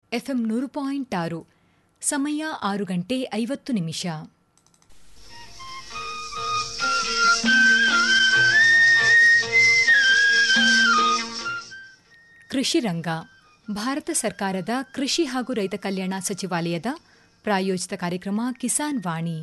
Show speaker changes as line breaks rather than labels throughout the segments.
FM ನೂರು point ಆರು ಸಮಯ ಆರು ಗಂಟೆ ಐವತ್ತು ನಿಮಿಷ ಕೃಷಿ ರಂಗ ಭಾರತ ಸರ್ಕಾರದ ಕೃಷಿ ಹಾಗೂ ರೈತ ಕಲ್ಯಾಣ ಸಚಿವಾಲಯದ ಪ್ರಾಯೋಜಿತ ಕಾರ್ಯಕ್ರಮ ಕಿಸಾನ್ ವಾಣಿ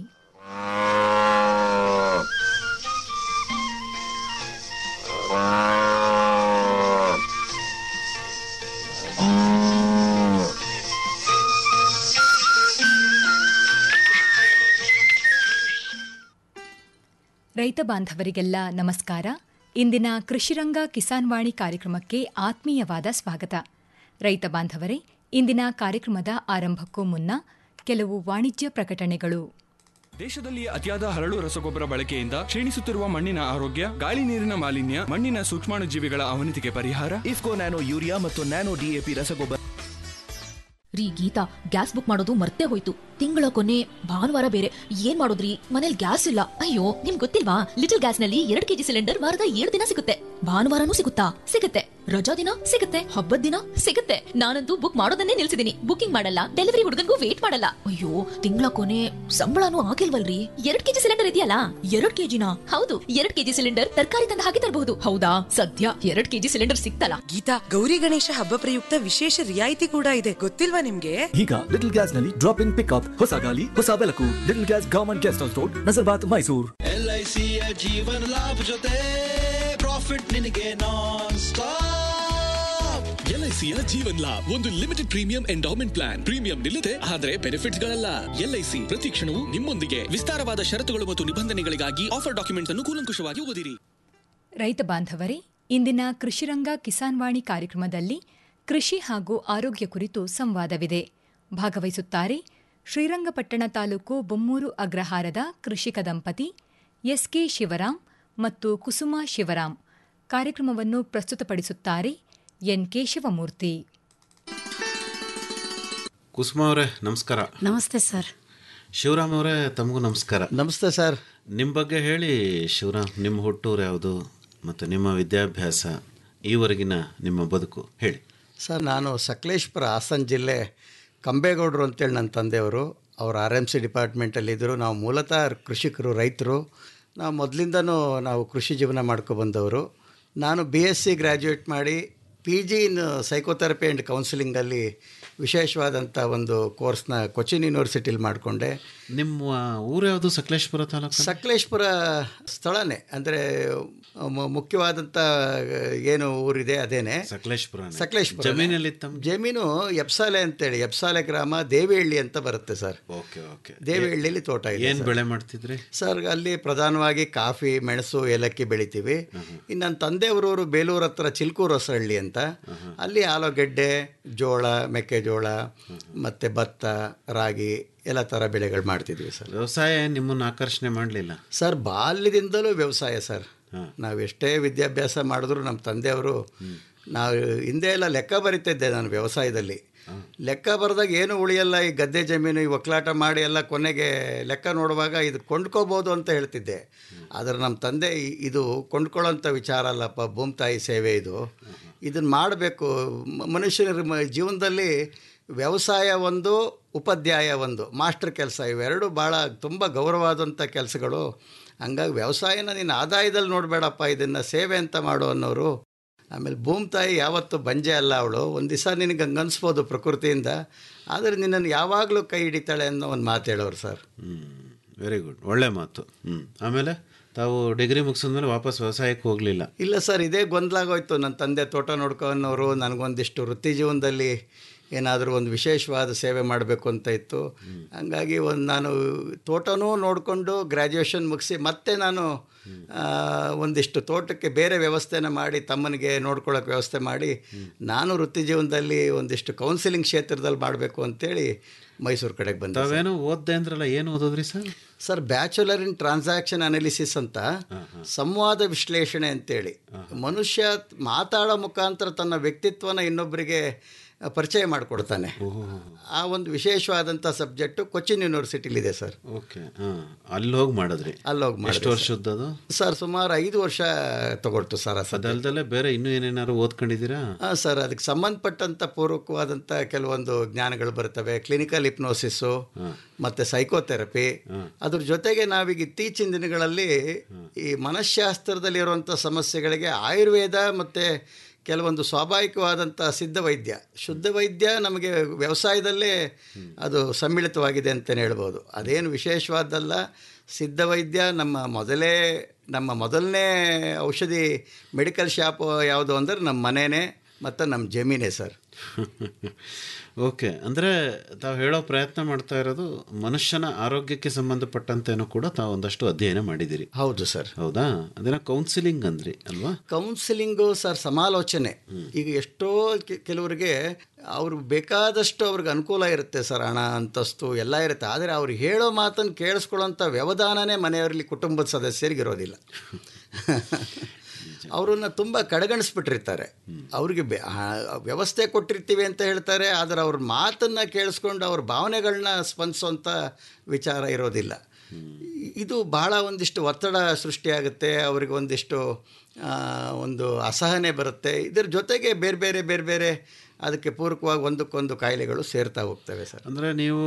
ರೈತ ಬಾಂಧವರಿಗೆಲ್ಲ ನಮಸ್ಕಾರ ಇಂದಿನ ಕೃಷಿರಂಗ ಕಿಸಾನ್ ವಾಣಿ ಕಾರ್ಯಕ್ರಮಕ್ಕೆ ಆತ್ಮೀಯವಾದ ಸ್ವಾಗತ ರೈತ ಬಾಂಧವರೇ ಇಂದಿನ ಕಾರ್ಯಕ್ರಮದ ಆರಂಭಕ್ಕೂ ಮುನ್ನ ಕೆಲವು ವಾಣಿಜ್ಯ ಪ್ರಕಟಣೆಗಳು
ದೇಶದಲ್ಲಿ ಅತಿಯಾದ ಹರಳು ರಸಗೊಬ್ಬರ ಬಳಕೆಯಿಂದ ಕ್ಷೀಣಿಸುತ್ತಿರುವ ಮಣ್ಣಿನ ಆರೋಗ್ಯ ಗಾಳಿ ನೀರಿನ ಮಾಲಿನ್ಯ ಮಣ್ಣಿನ ಸೂಕ್ಷ್ಮಾಣುಜೀವಿಗಳ ಅವನತಿಗೆ ಪರಿಹಾರ
ಇಫ್ಕೋ ನ್ಯಾನೋ ಯೂರಿಯಾ ಮತ್ತು ನ್ಯಾನೋ ಡಿಎಪಿ ರಸಗೊಬ್ಬರ
ರೀ ಗೀತಾ ಗ್ಯಾಸ್ ಬುಕ್ ಮಾಡೋದು ಮರ್ತೇ ಹೋಯ್ತು ತಿಂಗಳ ಕೊನೆ ಭಾನುವಾರ ಬೇರೆ ಏನ್ ಮಾಡೋದ್ರಿ ಮನೇಲಿ ಗ್ಯಾಸ್ ಇಲ್ಲ ಅಯ್ಯೋ ನಿಮ್ ಗೊತ್ತಿಲ್ವಾ ಲಿಟಲ್ ಗ್ಯಾಸ್ ನಲ್ಲಿ ಎರಡ್ ಕೆಜಿ ಸಿಲಿಂಡರ್ ವಾರದ ಏಳು ದಿನ ಸಿಗುತ್ತೆ ಭಾನುವಾರನೂ ಸಿಗುತ್ತಾ ಸಿಗುತ್ತೆ ರಜಾ ದಿನ ಸಿಗುತ್ತೆ ಹಬ್ಬದ ದಿನ ಸಿಗುತ್ತೆ ನಾನಂತೂ ಬುಕ್ ಮಾಡೋದನ್ನೇ ನಿಲ್ಸಿದೀನಿ ಬುಕಿಂಗ್ ಮಾಡಲ್ಲ ಡೆಲಿವರಿ ಹುಡುಗನ್ಗೂ ವೇಟ್ ಮಾಡಲ್ಲ ಅಯ್ಯೋ ತಿಂಗಳ ಕೊನೆ ಸಂಬಳನೂ ಆಗಿಲ್ವಲ್ರಿ ಎರಡ್ ಕೆಜಿ ಸಿಲಿಂಡರ್ ಇದೆಯಲ್ಲ ಎರಡ್ ಕೆಜಿನ ಹೌದು ಎರಡ್ ಕೆಜಿ ಸಿಲಿಂಡರ್ ತರಕಾರಿ ತಂದು ಹಾಕಿ ತರಬಹುದು ಹೌದಾ ಸದ್ಯ ಎರಡ್ ಕೆಜಿ ಸಿಲಿಂಡರ್ ಸಿಕ್ತಲ್ಲ
ಗೀತಾ ಗೌರಿ ಗಣೇಶ ಹಬ್ಬ ಪ್ರಯುಕ್ತ ವಿಶೇಷ ರಿಯಾಯಿತಿ ಕೂಡ ಇದೆ ಗೊತ್ತಿಲ್ವಾ ನಿಮ್ಗೆ
ಈಗ ಲಿಟಲ್ ಗ್ಯಾಸ್ ನಲ್ಲಿ ಡ್ರಾಪ್ ಇನ್ ಪಿಕಪ್ ಹೊಸ ಗಾಲಿ ಹೊಸ ಬೆಳಕು little gas government guest house road Nazarbad Mysuru
ಎಲ್ಐಸಿಯ ಜೀವನ ಲಾಭ ಜೊತೆ ಪ್ರಾಫಿಟ್ ನಿನಗೆ ನಾನ್ ಸ್ಟಾಪ್
ಎಲ್ಐಸಿಯ ಜೀವನ್ ಲಾಭ್ ಒಂದು limited premium endowment plan premium ನಿಲ್ಲದೆ ಆದರೆ ಬೆನಿಫಿಟ್ಸ್ ಗಳಲ್ಲ ಎಲ್ಐಸಿ ಪ್ರತಿ ಕ್ಷಣವೂ ನಿಮ್ಮೊಂದಿಗೆ ವಿಸ್ತಾರವಾದ ಷರತ್ತುಗಳು ಮತ್ತು ನಿಬಂಧನೆಗಳಿಗಾಗಿ ಆಫರ್ ಡಾಕ್ಯುಮೆಂಟ್ಸ್ ಅನ್ನು ಕೂಲಂಕುಷವಾಗಿ ಓದಿರಿ
ರೈತ ಬಾಂಧವರೇ ಇಂದಿನ ಕೃಷಿರಂಗ ಕಿಸಾನ್ ವಾಣಿ ಕಾರ್ಯಕ್ರಮದಲ್ಲಿ ಕೃಷಿ ಹಾಗೂ ಆರೋಗ್ಯ ಕುರಿತು ಸಂವಾದವಿದೆ ಭಾಗವಹಿಸುತ್ತಾರೆ ಶ್ರೀರಂಗಪಟ್ಟಣ ತಾಲೂಕು ಬೊಮ್ಮೂರು ಅಗ್ರಹಾರದ ಕೃಷಿಕ ದಂಪತಿ ಎಸ್ಕೆ ಶಿವರಾಂ ಮತ್ತು ಕುಸುಮಾ ಶಿವರಾಂ ಕಾರ್ಯಕ್ರಮವನ್ನು ಪ್ರಸ್ತುತಪಡಿಸುತ್ತಾರೆ ಎನ್ ಕೇಶವಮೂರ್ತಿ
ಕುಸುಮ ಅವರೇ ನಮಸ್ಕಾರ
ನಮಸ್ತೆ ಸರ್
ಶಿವರಾಮ್ ಅವರೇ ತಮಗೂ ನಮಸ್ಕಾರ
ನಮಸ್ತೆ ಸರ್
ನಿಮ್ಮ ಬಗ್ಗೆ ಹೇಳಿ ಶಿವರಾಮ್ ನಿಮ್ಮ ಹುಟ್ಟೂರು ಯಾವುದು ಮತ್ತು ನಿಮ್ಮ ವಿದ್ಯಾಭ್ಯಾಸ ಈವರೆಗಿನ ನಿಮ್ಮ ಬದುಕು ಹೇಳಿ
ಸರ್ ನಾನು ಸಕಲೇಶ್ಪುರ ಹಾಸನ ಜಿಲ್ಲೆ ಕಂಬೇಗೌಡರು ಅಂತೇಳಿ ನನ್ನ ತಂದೆಯವರು ಅವರು ಆರ್ ಎಮ್ ಸಿ ಡಿಪಾರ್ಟ್ಮೆಂಟಲ್ಲಿದ್ದರು ನಾವು ಮೂಲತಃ ಕೃಷಿಕರು ರೈತರು ನಾವು ಮೊದಲಿಂದನೂ ನಾವು ಕೃಷಿ ಜೀವನ ಮಾಡ್ಕೊಬಂದವರು ನಾನು ಬಿ ಎಸ್ ಸಿ ಗ್ರ್ಯಾಜುಯೇಟ್ ಮಾಡಿ P G in psychotherapy and ಕೌನ್ಸಿಲಿಂಗಲ್ಲಿ ವಿಶೇಷವಾದಂಥ ಒಂದು ಕೋರ್ಸ್ನ ಕೊಚ್ಚಿನ್ ಯೂನಿವರ್ಸಿಟಿಲಿ ಮಾಡಿಕೊಂಡೆ
ನಿಮ್ಮ ಊರು ಯಾವುದು ಸಕಲೇಶ್ಪುರ ತಾಲೂಕು
ಸಕಲೇಶ್ಪುರ ಸ್ಥಳನೇ ಅಂದರೆ ಮುಖ್ಯವಾದಂಥ ಏನು ಊರಿದೆ ಅದೇನೆ
ಸಕಲೇಶ್ಪುರ
ಸಕಲೇಶ್ಪುರ
ಜಮೀನಲ್ಲಿ ತಮ್ಮ
ಜಮೀನು ಎಪ್ಸಾಲೆ ಅಂತೇಳಿ ಎಪ್ಸಾಲೆ ಗ್ರಾಮ ದೇವಿಹಳ್ಳಿ ಅಂತ ಬರುತ್ತೆ ಸರ್
ಓಕೆ ಓಕೆ
ದೇವಿಹಳ್ಳಿಲಿ ತೋಟ ಇದೆ
ಏನು
ಸರ್.
ಬೆಳೆ ಮಾಡ್ತಿದ್ರಿ
ಸರ್ ಅಲ್ಲಿ ಪ್ರಧಾನವಾಗಿ ಕಾಫಿ ಮೆಣಸು ಏಲಕ್ಕಿ ಬೆಳಿತೀವಿ ಇನ್ನು ನನ್ನ ತಂದೆಯವರೂರು ಬೇಲೂರು ಹತ್ರ ಚಿಲ್ಕೂರು ಹೊಸಹಳ್ಳಿ ಅಂತ ಅಲ್ಲಿ ಆಲೂಗೆಡ್ಡೆ ಜೋಳ ಮೆಕ್ಕೆಜೋಳ ಮತ್ತು ಭತ್ತ ರಾಗಿ ಎಲ್ಲ ಥರ ಬೆಳೆಗಳು ಮಾಡ್ತಿದ್ವಿ ಸರ್
ವ್ಯವಸಾಯ ನಿಮ್ಮನ್ನು ಆಕರ್ಷಣೆ ಮಾಡಲಿಲ್ಲ
ಸರ್ ಬಾಲ್ಯದಿಂದಲೂ ವ್ಯವಸಾಯ ಸರ್ ನಾವು ಎಷ್ಟೇ ವಿದ್ಯಾಭ್ಯಾಸ ಮಾಡಿದ್ರು ನಮ್ಮ ತಂದೆಯವರು ನಾವು ಹಿಂದೆ ಎಲ್ಲ ಲೆಕ್ಕ ಬರಿತಿದ್ದೆ ನಾನು ವ್ಯವಸಾಯದಲ್ಲಿ ಲೆಕ್ಕ ಬರೆದಾಗ ಏನು ಉಳಿಯಲ್ಲ ಈ ಗದ್ದೆ ಜಮೀನು ಈ ಒಕ್ಕಲಾಟ ಮಾಡಿ ಎಲ್ಲ ಕೊನೆಗೆ ಲೆಕ್ಕ ನೋಡುವಾಗ ಇದು ಕೊಂಡ್ಕೋಬೋದು ಅಂತ ಹೇಳ್ತಿದ್ದೆ ಆದರೆ ನಮ್ಮ ತಂದೆ ಇ- ಇದು ಕೊಂಡ್ಕೊಳ್ಳೋಂಥ ವಿಚಾರ ಅಲ್ಲಪ್ಪ ಭೂಮಿ ತಾಯಿ ಸೇವೆ ಇದು ಇದನ್ನು ಮಾಡಬೇಕು ಮನುಷ್ಯನ ಮ- ಜೀವನದಲ್ಲಿ ವ್ಯವಸಾಯ ಒಂದು ಉಪಾಧ್ಯಾಯ ಒಂದು ಮಾಸ್ಟರ್ ಕೆಲಸ ಇವೆರಡು ಭಾಳ ತುಂಬ ಗೌರವವಾದಂಥ ಕೆಲಸಗಳು ಹಂಗಾಗಿ ವ್ಯವಸಾಯನ ನೀನು ಆದಾಯದಲ್ಲಿ ನೋಡಬೇಡಪ್ಪ ಇದನ್ನು ಸೇವೆ ಅಂತ ಮಾಡು ಅನ್ನೋರು ಆಮೇಲೆ ಭೂಮಿ ತಾಯಿ ಯಾವತ್ತೂ ಬಂಜೆ ಅಲ್ಲ ಅವಳು ಒಂದು ದಿವಸ ನಿನಗೆ ಹಂಗೆ ಅನಿಸ್ಬೋದು ಪ್ರಕೃತಿಯಿಂದ ಆದರೆ ನಿನ್ನನ್ನು ಯಾವಾಗಲೂ ಕೈ ಹಿಡಿತಾಳೆ ಅನ್ನೋ ಒಂದು ಮಾತು ಹೇಳೋರು ಸರ್
ವೆರಿ ಗುಡ್ ಒಳ್ಳೆ ಮಾತು ಹ್ಞೂ ಆಮೇಲೆ ತಾವು ಡಿಗ್ರಿ ಮುಗಿಸಿದ್ಮೇಲೆ ವಾಪಸ್ ವ್ಯವಸಾಯಕ್ಕೆ ಹೋಗಲಿಲ್ಲ
ಇಲ್ಲ ಸರ್ ಇದೇ ಗೊಂದಲಾಗೋಯ್ತು ನನ್ನ ತಂದೆ ತೋಟ ನೋಡ್ಕೊ ಅನ್ನೋರು ನನಗೊಂದಿಷ್ಟು ವೃತ್ತಿ ಜೀವನದಲ್ಲಿ ಏನಾದರೂ ಒಂದು ವಿಶೇಷವಾದ ಸೇವೆ ಮಾಡಬೇಕು ಅಂತ ಇತ್ತು ಹಂಗಾಗಿ ಒಂದು ನಾನು ತೋಟನೂ ನೋಡಿಕೊಂಡು ಗ್ರ್ಯಾಜುಯೇಷನ್ ಮುಗಿಸಿ ಮತ್ತೆ ನಾನು ಆ, ಒಂದಿಷ್ಟು ತೋಟಕ್ಕೆ ಬೇರೆ ವ್ಯವಸ್ಥೆನ ಮಾಡಿ ತಮ್ಮನಿಗೆ ನೋಡ್ಕೊಳ್ಳೋಕೆ ವ್ಯವಸ್ಥೆ ಮಾಡಿ ನಾನು ವೃತ್ತಿ ಜೀವನದಲ್ಲಿ ಒಂದಿಷ್ಟು ಕೌನ್ಸಿಲಿಂಗ್ ಕ್ಷೇತ್ರದಲ್ಲಿ ಮಾಡಬೇಕು ಅಂತೇಳಿ ಮೈಸೂರು ಕಡೆಗೆ ಬಂದೆ ಸರ್.
ತಾವೇನೋ ಓದ್ದೆ ಅಂದ್ರಲ್ಲ ಏನು ಓದೋದ್ರಿ sir
sir bachelor in transaction analysis ಅಂತ ಸಂವಾದ ವಿಶ್ಲೇಷಣೆ ಅಂತೇಳಿ ಮನುಷ್ಯ ಮಾತಾಡೋ ಮುಖಾಂತರ ತನ್ನ ವ್ಯಕ್ತಿತ್ವನ ಇನ್ನೊಬ್ಬರಿಗೆ ಪರಿಚಯ ಮಾಡಿಕೊಡ್ತಾನೆ ಆ ಒಂದು ವಿಶೇಷವಾದಂಥ ಸಬ್ಜೆಕ್ಟು ಕೊಚ್ಚಿನ್ ಯೂನಿವರ್ಸಿಟಿಲಿದೆ ಸರ್
ಓಕೆ ಹಾಂ ಅಲ್ಲಿ ಹೋಗಿ ಮಾಡಿದ್ರಿ
ಅಲ್ಲಿ ಹೋಗಿ ಮಾಡಿದೆ
ಎಷ್ಟು
ಸರ್.
ವರ್ಷದ್ದದು
ಸರ್ ಸುಮಾರು ಐದು ವರ್ಷ ತಗೊಳ್ತು ಸರ್ ಆ subject.
ಅದಲ್ದಲ್ಲೇ ಬೇರೆ ಇನ್ನೂ ಏನೇನಾದ್ರು ಓದ್ಕೊಂಡಿದ್ದೀರಾ
ಹಾಂ ಸರ್ ಅದಕ್ಕೆ ಸಂಬಂಧಪಟ್ಟಂಥ ಪೂರ್ವಕವಾದಂಥ ಕೆಲವೊಂದು ಜ್ಞಾನಗಳು ಬರ್ತವೆ ಕ್ಲಿನಿಕಲ್ ಹಿಪ್ನೋಸಿಸ್ಸು ಮತ್ತು ಸೈಕೋಥೆರಪಿ ಅದ್ರ ಜೊತೆಗೆ ನಾವೀಗ ಇತ್ತೀಚಿನ ದಿನಗಳಲ್ಲಿ ಈ ಮನಃಶಾಸ್ತ್ರದಲ್ಲಿರುವಂಥ ಸಮಸ್ಯೆಗಳಿಗೆ ಆಯುರ್ವೇದ ಮತ್ತು ಕೆಲವೊಂದು ಸ್ವಾಭಾವಿಕವಾದಂಥ ಸಿದ್ಧ ವೈದ್ಯ ಶುದ್ಧ ವೈದ್ಯ ನಮಗೆ ವ್ಯವಸಾಯದಲ್ಲೇ ಅದು ಸಮ್ಮಿಳಿತವಾಗಿದೆ ಅಂತಲೇ ಹೇಳ್ಬೋದು ಅದೇನು ವಿಶೇಷವಾದ್ದಲ್ಲ ಸಿದ್ಧ ವೈದ್ಯ ನಮ್ಮ ಮೊದಲೇ ನಮ್ಮ ಮೊದಲನೇ ಔಷಧಿ ಮೆಡಿಕಲ್ ಶಾಪ್ ಯಾವುದು ಅಂದರೆ ನಮ್ಮ ಮನೆಯೇ ಮತ್ತು ನಮ್ಮ ಜಮೀನೇ ಸರ್
ಓಕೆ ಅಂದರೆ ತಾವು ಹೇಳೋ ಪ್ರಯತ್ನ ಮಾಡ್ತಾ ಇರೋದು ಮನುಷ್ಯನ ಆರೋಗ್ಯಕ್ಕೆ ಸಂಬಂಧಪಟ್ಟಂತೇನೂ ಕೂಡ ತಾವು ಒಂದಷ್ಟು ಅಧ್ಯಯನ ಮಾಡಿದ್ದೀರಿ
ಹೌದು ಸರ್
ಹೌದಾ ಅದನ್ನ ಕೌನ್ಸಿಲಿಂಗ್ ಅಂದ್ರಿ ಅಲ್ವಾ
ಕೌನ್ಸಿಲಿಂಗು ಸರ್ ಸಮಾಲೋಚನೆ ಈಗ ಎಷ್ಟೋ ಕೆ- ಕೆಲವರಿಗೆ ಅವ್ರಿಗೆ ಬೇಕಾದಷ್ಟು ಅವ್ರಿಗೆ ಅನುಕೂಲ ಇರುತ್ತೆ ಸರ್ ಹಣ ಅಂತಸ್ತು ಎಲ್ಲ ಇರುತ್ತೆ ಆದರೆ ಅವ್ರು ಹೇಳೋ ಮಾತನ್ನು ಕೇಳಿಸ್ಕೊಳ್ಳೋಂಥ ವ್ಯವಧಾನನೇ ಮನೆಯವರಲ್ಲಿ ಕುಟುಂಬದ ಸದಸ್ಯರಿಗೆ ಇರೋದಿಲ್ಲ ಅವರನ್ನು ತುಂಬ ಕಡೆಗಣಿಸ್ಬಿಟ್ಟಿರ್ತಾರೆ ಅವ್ರಿಗೆ ಬೆ- ಆ- ವ್ಯವಸ್ಥೆ ಕೊಟ್ಟಿರ್ತೀವಿ ಅಂತ ಹೇಳ್ತಾರೆ ಆದರೆ ಅವ್ರ ಮಾತನ್ನು ಕೇಳಿಸ್ಕೊಂಡು ಅವ್ರ ಭಾವನೆಗಳನ್ನ ಸ್ಪಂದಿಸೋಂಥ ವಿಚಾರ ಇರೋದಿಲ್ಲ ಇ- ಇದು ಭಾಳ ಒಂದಿಷ್ಟು ಒತ್ತಡ ಸೃಷ್ಟಿಯಾಗುತ್ತೆ ಅವರಿಗೆ ಒಂದಿಷ್ಟು ಆ, ಒಂದು ಅಸಹನೆ ಬರುತ್ತೆ ಇದರ ಜೊತೆಗೆ ಬೇರೆ ಬೇರೆ ಬೇರೆ ಬೇರೆ ಅದಕ್ಕೆ ಪೂರಕವಾಗಿ ಒಂದಕ್ಕೊಂದು ಕಾಯಿಲೆಗಳು ಸೇರ್ತಾ ಹೋಗ್ತವೆ ಸರ್
ಅಂದರೆ ನೀವು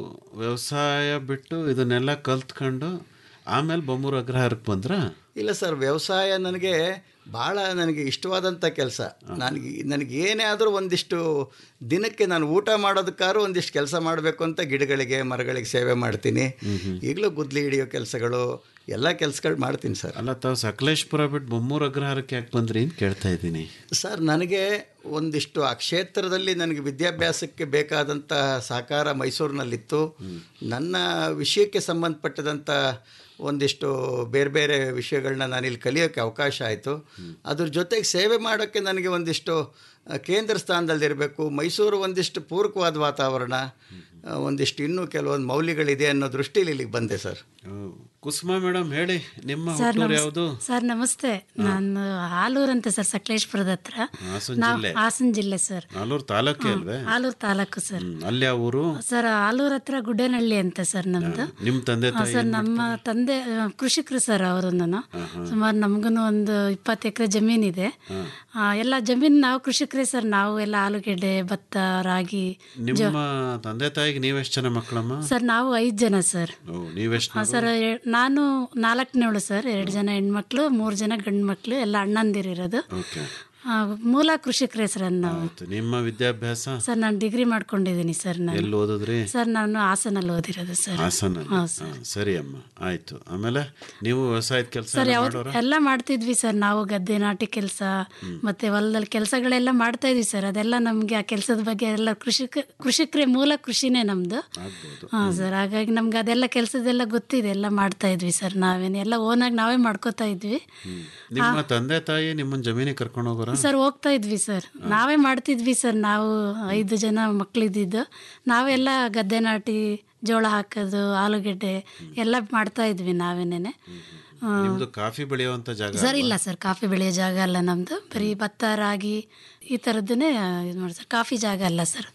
ವ್ಯವಸಾಯ ಬಿಟ್ಟು ಇದನ್ನೆಲ್ಲ ಕಲ್ತ್ಕೊಂಡು ಆಮೇಲೆ ಬೊಮ್ಮೂರು ಅಗ್ರಹಾರಕ್ಕೆ ಬಂದ್ರ
ಇಲ್ಲ ಸರ್ ವ್ಯವಸಾಯ ನನಗೆ ಭಾಳ ನನಗೆ ಇಷ್ಟವಾದಂಥ ಕೆಲಸ ನನಗೆ ನನಗೆ ಏನೇ ಆದರೂ ಒಂದಿಷ್ಟು ದಿನಕ್ಕೆ ನಾನು ಊಟ ಮಾಡೋದಕ್ಕಾದ್ರೂ ಒಂದಿಷ್ಟು ಕೆಲಸ ಮಾಡಬೇಕು ಅಂತ ಗಿಡಗಳಿಗೆ ಮರಗಳಿಗೆ ಸೇವೆ ಮಾಡ್ತೀನಿ ಈಗಲೂ ಗುದ್ಲಿ ಹಿಡಿಯೋ ಕೆಲಸಗಳು ಎಲ್ಲ ಕೆಲಸಗಳು ಮಾಡ್ತೀನಿ ಸರ್
ಅಲ್ಲ ತಾವು ಸಕಲೇಶ್ಪುರ ಬಿಟ್ಟು ಬೊಮ್ಮೂರು ಅಗ್ರಹಾರಕ್ಕೆ ಯಾಕೆ ಬಂದ್ರಿ ಅಂತ ಕೇಳ್ತಾ ಇದ್ದೀನಿ
ಸರ್ ನನಗೆ ಒಂದಿಷ್ಟು ಆ ಕ್ಷೇತ್ರದಲ್ಲಿ ನನಗೆ ವಿದ್ಯಾಭ್ಯಾಸಕ್ಕೆ ಬೇಕಾದಂಥ ಸಹಕಾರ ಮೈಸೂರಿನಲ್ಲಿತ್ತು ನನ್ನ ವಿಷಯಕ್ಕೆ ಸಂಬಂಧಪಟ್ಟದಂಥ ಒಂದಿಷ್ಟು ಬೇರೆ ಬೇರೆ ವಿಷಯಗಳನ್ನ ನಾನಿಲ್ಲಿ ಕಲಿಯೋಕ್ಕೆ ಅವಕಾಶ ಆಯಿತು ಅದ್ರ ಜೊತೆಗೆ ಸೇವೆ ಮಾಡೋಕ್ಕೆ ನನಗೆ ಒಂದಿಷ್ಟು ಆ, ಕೇಂದ್ರ ಸ್ಥಾನದಲ್ಲಿರಬೇಕು ಮೈಸೂರು ಒಂದಿಷ್ಟು ಪೂರಕವಾದ ವಾತಾವರಣ ಆ, ಒಂದಿಷ್ಟು ಇನ್ನೂ ಕೆಲವೊಂದು ಮೌಲ್ಯಗಳಿದೆ ಅನ್ನೋ ದೃಷ್ಟಿಲಿ ಇಲ್ಲಿಗೆ ಬಂದೆ ಸರ್
ಕುಸುಮಾ ಮೇಡಮ್ ಹೇಳಿ ನಿಮ್ಮ
ಸರ್
ಹುಟ್ಟೂರು
ನಮಸ್-
ಯಾವುದು
ಸರ್ ನಮಸ್ತೆ ನಾನು ಆಲೂರು ಅಂತ ಸರ್ ಸಕಲೇಶ್ಪುರದ ಹತ್ರ
ಹಾಸನ
ನಾವು
ಜಿಲ್ಲೆ
ಹಾಸನ ಜಿಲ್ಲೆ ಸರ್
ನಾಲೂರು ತಾಲೂಕೆ ಅಲ್ವೇ
ಆಲೂರು ತಾಲೂಕು ಸರ್
ಹ್ಮ್. ಅಲ್ಲಿ ಯಾವ ಊರು
ಸರ್ ಆಲೂರು ಹತ್ರ ಗುಡ್ಡೇನಹಳ್ಳಿ ಅಂತ ಸರ್ ನಮ್ದು
ನಿಮ್ಮ ತಂದೆ
ಹಾ,
ತಾಯಿ
ಸರ್ ನಮ್ಮ ತಂದೆ ಆ, ಕೃಷಿಕರು ಸರ್ ಅವರು ನಾನು ಸುಮಾರು ನಮಗೂ ಒಂದು ಇಪ್ಪತ್ತು ಎಕರೆ ಜಮೀನಿದೆ ಆ, ಎಲ್ಲ ಜಮೀನು ನಾವು ಕೃಷಿಕರೇ ಸರ್ ನಾವು ಎಲ್ಲ ಆಲೂಗೆಡ್ಡೆ ಭತ್ತ ರಾಗಿ
ನಿಮ್ಮ ತಂದೆ ತಾಯಿಗೆ ನೀವೆಷ್ಟು ಜನ ಮಕ್ಕಳಮ್ಮ
ಸರ್ ನಾವು ಐದು ಜನ ಸರ್
ಓ ನೀವೆಷ್ಟು
ಹಾಂ ಸರ್ ಎ- ನಾನು ನಾಲ್ಕನೇವಳು ಸರ್ ಎರಡು ಜನ ಹೆಣ್ಮಕ್ಳು ಮೂರು ಜನ ಗಂಡು ಮಕ್ಕಳು ಎಲ್ಲ ಅಣ್ಣಂದಿರಿರೋದು
ಓಕೆ
ಆ, ಮೂಲ ಕೃಷಿಕರೇ ಸರ್ ನಾವು
ಆಯ್ತು ನಿಮ್ಮ ವಿದ್ಯಾಭ್ಯಾಸ
ಸರ್ ನಾನು ಡಿಗ್ರಿ ಮಾಡ್ಕೊಂಡಿದ್ದೀನಿ ಸರ್ ನಾನು
ಎಲ್ಲಿ ಓದಿದ್ರಿ
ಸರ್ ನಾನು ಹಾಸನಲ್ಲಿ ಓದಿರೋದು ಸರ್
ಹಾಸನ
ಹಾಂ
ಸರಿ ಅಮ್ಮ ಆಯ್ತು ಆಮೇಲೆ ನೀವು ವ್ಯವಸಾಯದ ಕೆಲಸ
ಸರ್ ಯಾವ
ಮಾಡೋರ
ಎಲ್ಲ ಮಾಡ್ತಿದ್ವಿ ಸರ್ ನಾವು ಗದ್ದೆ ನಾಟಿ ಕೆಲಸ ಮತ್ತೆ ಹೊಲದಲ್ಲಿ ಕೆಲಸಗಳೆಲ್ಲ ಮಾಡ್ತಾ ಇದ್ವಿ ಸರ್ ಅದೆಲ್ಲ ನಮಗೆ ಆ ಕೆಲಸದ ಬಗ್ಗೆ ಎಲ್ಲ ಕೃಷಿಕ ಕೃಷಿಕರೇ ಮೂಲ ಕೃಷಿನೇ ನಮ್ಮದು ಹಾಂ ಸರ್ ಹಾಗಾಗಿ ನಮ್ಗೆ ಅದೆಲ್ಲ ಕೆಲಸದೆಲ್ಲ ಗೊತ್ತಿದೆ ಎಲ್ಲ ಮಾಡ್ತಾ ಇದ್ವಿ ಸರ್ ನಾವೇನು ಎಲ್ಲ ಓನಾಗಿ ನಾವೇ ಮಾಡ್ಕೋತಾ ಇದ್ವಿ
ನಿಮ್ಮ ತಂದೆ ತಾಯಿ ನಿಮ್ಮನ್ನ ಜಮೀನಿಗೆ ಕರ್ಕೊಂಡು ಹೋಗೋರ
ಸರ್ ಹೋಗ್ತಾ ಇದ್ವಿ ಸರ್ ನಾವೇ ಮಾಡ್ತಿದ್ವಿ ಸರ್ ನಾವು ಐದು ಜನ ಮಕ್ಕಳಿದ್ದಿದ್ದು ನಾವೆಲ್ಲ ಗದ್ದೆ ನಾಟಿ ಜೋಳ ಹಾಕೋದು ಆಲೂಗೆಡ್ಡೆ ಎಲ್ಲ ಮಾಡ್ತಾ ಇದ್ವಿ ನಾವೇನೇನೆ
ನಿಮ್ದು ಕಾಫಿ ಬೆಳೆಯುವಂತ ಜಾಗ
ಸರ್ ಇಲ್ಲ ಸರ್ ಕಾಫಿ ಬೆಳೆಯೋ ಜಾಗ ಅಲ್ಲ ನಮ್ಮದು ಬರೀ ಭತ್ತ ರಾಗಿ ಈ ಥರದ್ದನ್ನೇ ಇದು ಮಾಡಿ ಸರ್ ಕಾಫಿ ಜಾಗ ಅಲ್ಲ ಸರ್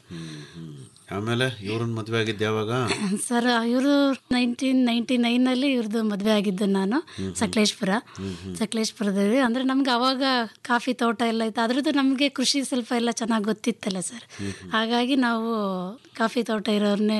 ಆಮೇಲೆ ಇವ್ರನ್ನ ಮದುವೆ ಆಗಿದ್ದು ಯಾವಾಗ
ಸರ್ ಇವರು ನೈನ್ಟೀನ್ ನೈಂಟಿ ನೈನಲ್ಲಿ ಇವ್ರದ್ದು ಮದುವೆ ಆಗಿದ್ದು ನಾನು ಸಕಲೇಶ್ಪುರ ಸಕಲೇಶ್ಪುರದಲ್ಲಿ ಅಂದರೆ ನಮ್ಗೆ ಅವಾಗ ಕಾಫಿ ತೋಟ ಎಲ್ಲ ಇತ್ತು ಅದ್ರದ್ದು ನಮಗೆ ಕೃಷಿ ಸ್ವಲ್ಪ ಎಲ್ಲ ಚೆನ್ನಾಗಿ ಗೊತ್ತಿತ್ತಲ್ಲ ಸರ್ ಹಾಗಾಗಿ ನಾವು ಕಾಫಿ ತೋಟ ಇರೋರನ್ನೇ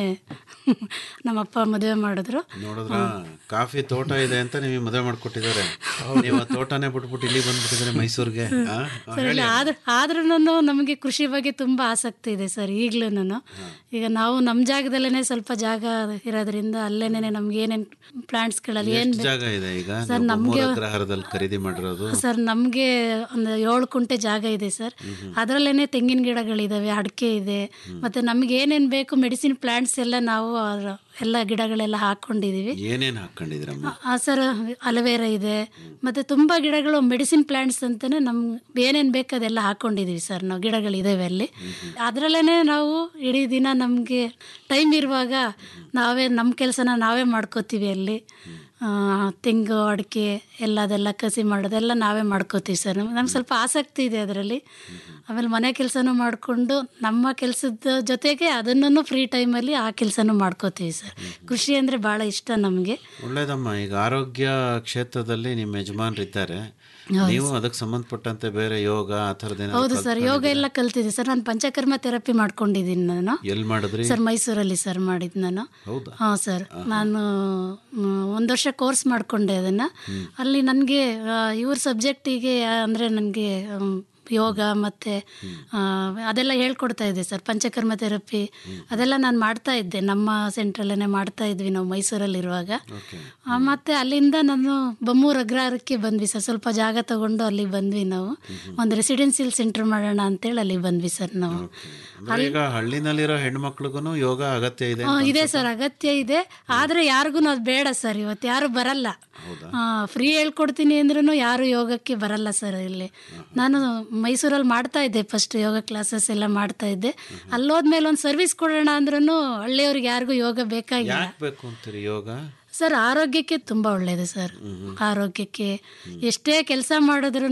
ನಮ್ಮಪ್ಪ ಮದುವೆ ಮಾಡಿದ್ರು
ನೋಡಿದ್ರ ಕಾಫಿ ತೋಟ ಇದೆ ಅಂತ ನಿಮಗೆ ಮದುವೆ ಮಾಡ್ಕೊಟ್ಟಿದ್ದಾರೆ ನೀವು ಆ ತೋಟನೇ ಬಿಟ್ಬಿಟ್ಟು ಇಲ್ಲಿ ಬಂದ್ಬಿಟ್ಟಿದ್ದಾರೆ ಮೈಸೂರಿಗೆ ಆ? ಆ,
ಸರ್
ಹೇಳಿ
ಇಲ್ಲ ಆದ್ರೆ ಆದ್ರೂ ನಮಗೆ ಕೃಷಿ ಬಗ್ಗೆ ತುಂಬ ಆಸಕ್ತಿ ಇದೆ ಸರ್ ಈಗಲೂ ಈಗ ನಾವು ನಮ್ಮ ಜಾಗದಲ್ಲೇ ಸ್ವಲ್ಪ ಜಾಗ ಇರೋದ್ರಿಂದ ಅಲ್ಲೇನೆ ನಮ್ಗೆ ಏನೇನು ಪ್ಲಾಂಟ್ಸ್ಗಳಲ್ಲಿ ಏನು
ಎಷ್ಟು ಜಾಗ ಇದೆ ಈಗ
ಸರ್,
ನೀವು
ನಮ್ಗೆ-
ಬೊಮ್ಮೂರು ಅಗ್ರಹಾರದಲ್ಲಿ ಖರೀದಿ ಮಾಡಿರೋದು
ಸರ್ ನಮಗೆ ಒಂದು ಏಳು ಕುಂಟೆ ಜಾಗ ಇದೆ ಸರ್ ಅದರಲ್ಲೇ ತೆಂಗಿನ ಗಿಡಗಳಿದಾವೆ ಅಡಿಕೆ ಇದೆ ಮತ್ತು ನಮ್ಗೆ ಏನೇನು ಬೇಕು ಮೆಡಿಸಿನ್ ಪ್ಲಾಂಟ್ಸ್ ಎಲ್ಲ ನಾವು ಅದ್ರ- ಎಲ್ಲ ಗಿಡಗಳೆಲ್ಲ ಹಾಕ್ಕೊಂಡಿದ್ದೀವಿ
ಏನೇನು ಹಾಕೊಂಡಿದ್ದೀರಮ್ಮ
ಆ, ಸರ್ ಅಲವೇರಾ ಇದೆ ಮತ್ತು ತುಂಬ ಗಿಡಗಳು ಮೆಡಿಸಿನ್ ಪ್ಲಾಂಟ್ಸ್ ಅಂತಲೇ ನಮ್ಗೆ ಏನೇನು ಬೇಕು ಅದೆಲ್ಲ ಹಾಕ್ಕೊಂಡಿದ್ದೀವಿ ಸರ್ ನಾವು ಗಿಡಗಳಿದ್ದಾವೆ ಅಲ್ಲಿ ಅದರಲ್ಲೇ ನಾವು ಇಡೀ ದಿನ ನಮಗೆ ಟೈಮ್ ಇರುವಾಗ ನಾವೇ ನಮ್ಮ ಕೆಲಸನ ನಾವೇ ಮಾಡ್ಕೋತೀವಿ ಅಲ್ಲಿ ಆ, ತೆಂಗು ಅಡಿಕೆ ಎಲ್ಲದೆಲ್ಲ ಕಸಿ ಮಾಡೋದೆಲ್ಲ ನಾವೇ ಮಾಡ್ಕೋತೀವಿ ಸರ್ ನಮ್ಗೆ ಸ್ವಲ್ಪ ಆಸಕ್ತಿ ಇದೆ ಅದರಲ್ಲಿ ಆಮೇಲೆ ಮನೆ ಕೆಲಸನೂ ಮಾಡಿಕೊಂಡು ನಮ್ಮ ಕೆಲಸದ ಜೊತೆಗೆ ಅದನ್ನು ಫ್ರೀ ಟೈಮಲ್ಲಿ ಆ ಕೆಲಸನೂ ಮಾಡ್ಕೋತೀವಿ ಸರ್ ಕೃಷಿ ಅಂದರೆ ಭಾಳ ಇಷ್ಟ ನಮಗೆ
ಒಳ್ಳೇದಮ್ಮ ಈಗ ಆರೋಗ್ಯ ಕ್ಷೇತ್ರದಲ್ಲಿ ನಿಮ್ಮ ಯಜಮಾನ್ರಿದ್ದಾರೆ ನೀವು ಅದಕ್ಕೆ ಸಂಬಂಧಪಟ್ಟಂತೆ ಬೇರೆ ಯೋಗ ಆ ಥರದ್ದೇನೋ
ಹೌದು ಸರ್ ಯೋಗ ಎಲ್ಲ ಕಲ್ತಿದ್ದೆ ಸರ್ ನಾನು ಪಂಚಕರ್ಮ ಥೆರಪಿ ಮಾಡ್ಕೊಂಡಿದ್ದೀನಿ ನಾನು
ಎಲ್ಲಿ ಮಾಡಿದ್ರಿ
ಸರ್ ಮೈಸೂರಲ್ಲಿ ಸರ್ ಮಾಡಿದ್ದು ನಾನು
ಹೌದಾ
ಹಾಂ ಸರ್ ನಾನು ಒಂದು ವರ್ಷ ಕೋರ್ಸ್ ಮಾಡಿಕೊಂಡೆ ಅದನ್ನು ಅಲ್ಲಿ ನನಗೆ ಇವ್ರ ಸಬ್ಜೆಕ್ಟಿಗೆ ಅಂದರೆ ನನಗೆ ಯೋಗ ಮತ್ತು ಅದೆಲ್ಲ ಹೇಳ್ಕೊಡ್ತಾ ಇದ್ದೆ ಸರ್ ಪಂಚಕರ್ಮ ಥೆರಪಿ ಅದೆಲ್ಲ ನಾನು ಮಾಡ್ತಾ ಇದ್ದೆ ನಮ್ಮ ಸೆಂಟ್ರಲ್ಲೇ ಮಾಡ್ತಾ ಇದ್ವಿ ನಾವು ಮೈಸೂರಲ್ಲಿರುವಾಗ ಆ, ಮತ್ತೆ ಅಲ್ಲಿಂದ ನಾನು ಬಮ್ಮೂರು ಅಗ್ರಹಾರಕ್ಕೆ ಬಂದ್ವಿ ಸರ್ ಸ್ವಲ್ಪ ಜಾಗ ತಗೊಂಡು ಅಲ್ಲಿ ಬಂದ್ವಿ ನಾವು ಒಂದು ರೆಸಿಡೆನ್ಸಿಯಲ್ ಸೆಂಟರ್ ಮಾಡೋಣ ಅಂತೇಳಿ ಅಲ್ಲಿ ಬಂದ್ವಿ ಸರ್ ನಾವು
ಅಂದ್ರೆ ಈಗ ಹಳ್ಳಿನಲ್ಲಿರೋ ಹೆಣ್ಮಕ್ಳಿಗೂ ಯೋಗ ಅಗತ್ಯ ಇದೆ
ಆ, ಇದೆ ಸರ್ ಅಗತ್ಯ ಇದೆ ಆದರೆ ಯಾರಿಗೂ ಅದು ಬೇಡ ಸರ್ ಇವತ್ತು ಯಾರು ಬರಲ್ಲ ಫ್ರೀ ಹೇಳ್ಕೊಡ್ತೀನಿ ಅಂದ್ರೂ ಯಾರು ಯೋಗಕ್ಕೆ ಬರಲ್ಲ ಸರ್ ಇಲ್ಲಿ ನಾನು ಮೈಸೂರಲ್ಲಿ ಮಾಡ್ತಾ ಇದ್ದೆ ಫಸ್ಟ್ ಯೋಗ ಕ್ಲಾಸಸ್ ಎಲ್ಲ ಮಾಡ್ತಾ ಇದ್ದೆ ಅಲ್ಲೋದ್ಮೇಲೆ ಒಂದು ಸರ್ವಿಸ್ ಕೊಡೋಣ ಅಂದ್ರೂ ಹಳ್ಳಿಯವ್ರಿಗೆ ಯಾರಿಗೂ ಯೋಗ ಬೇಕಾಗಿಲ್ಲ
ಯಾಕೆ ಬೇಕು ಅಂತೀರಿ ಯೋಗ
ಸರ್ ಆರೋಗ್ಯಕ್ಕೆ ತುಂಬ ಒಳ್ಳೆಯದು ಸರ್ ಆರೋಗ್ಯಕ್ಕೆ ಎಷ್ಟೇ ಕೆಲಸ ಮಾಡಿದ್ರೂ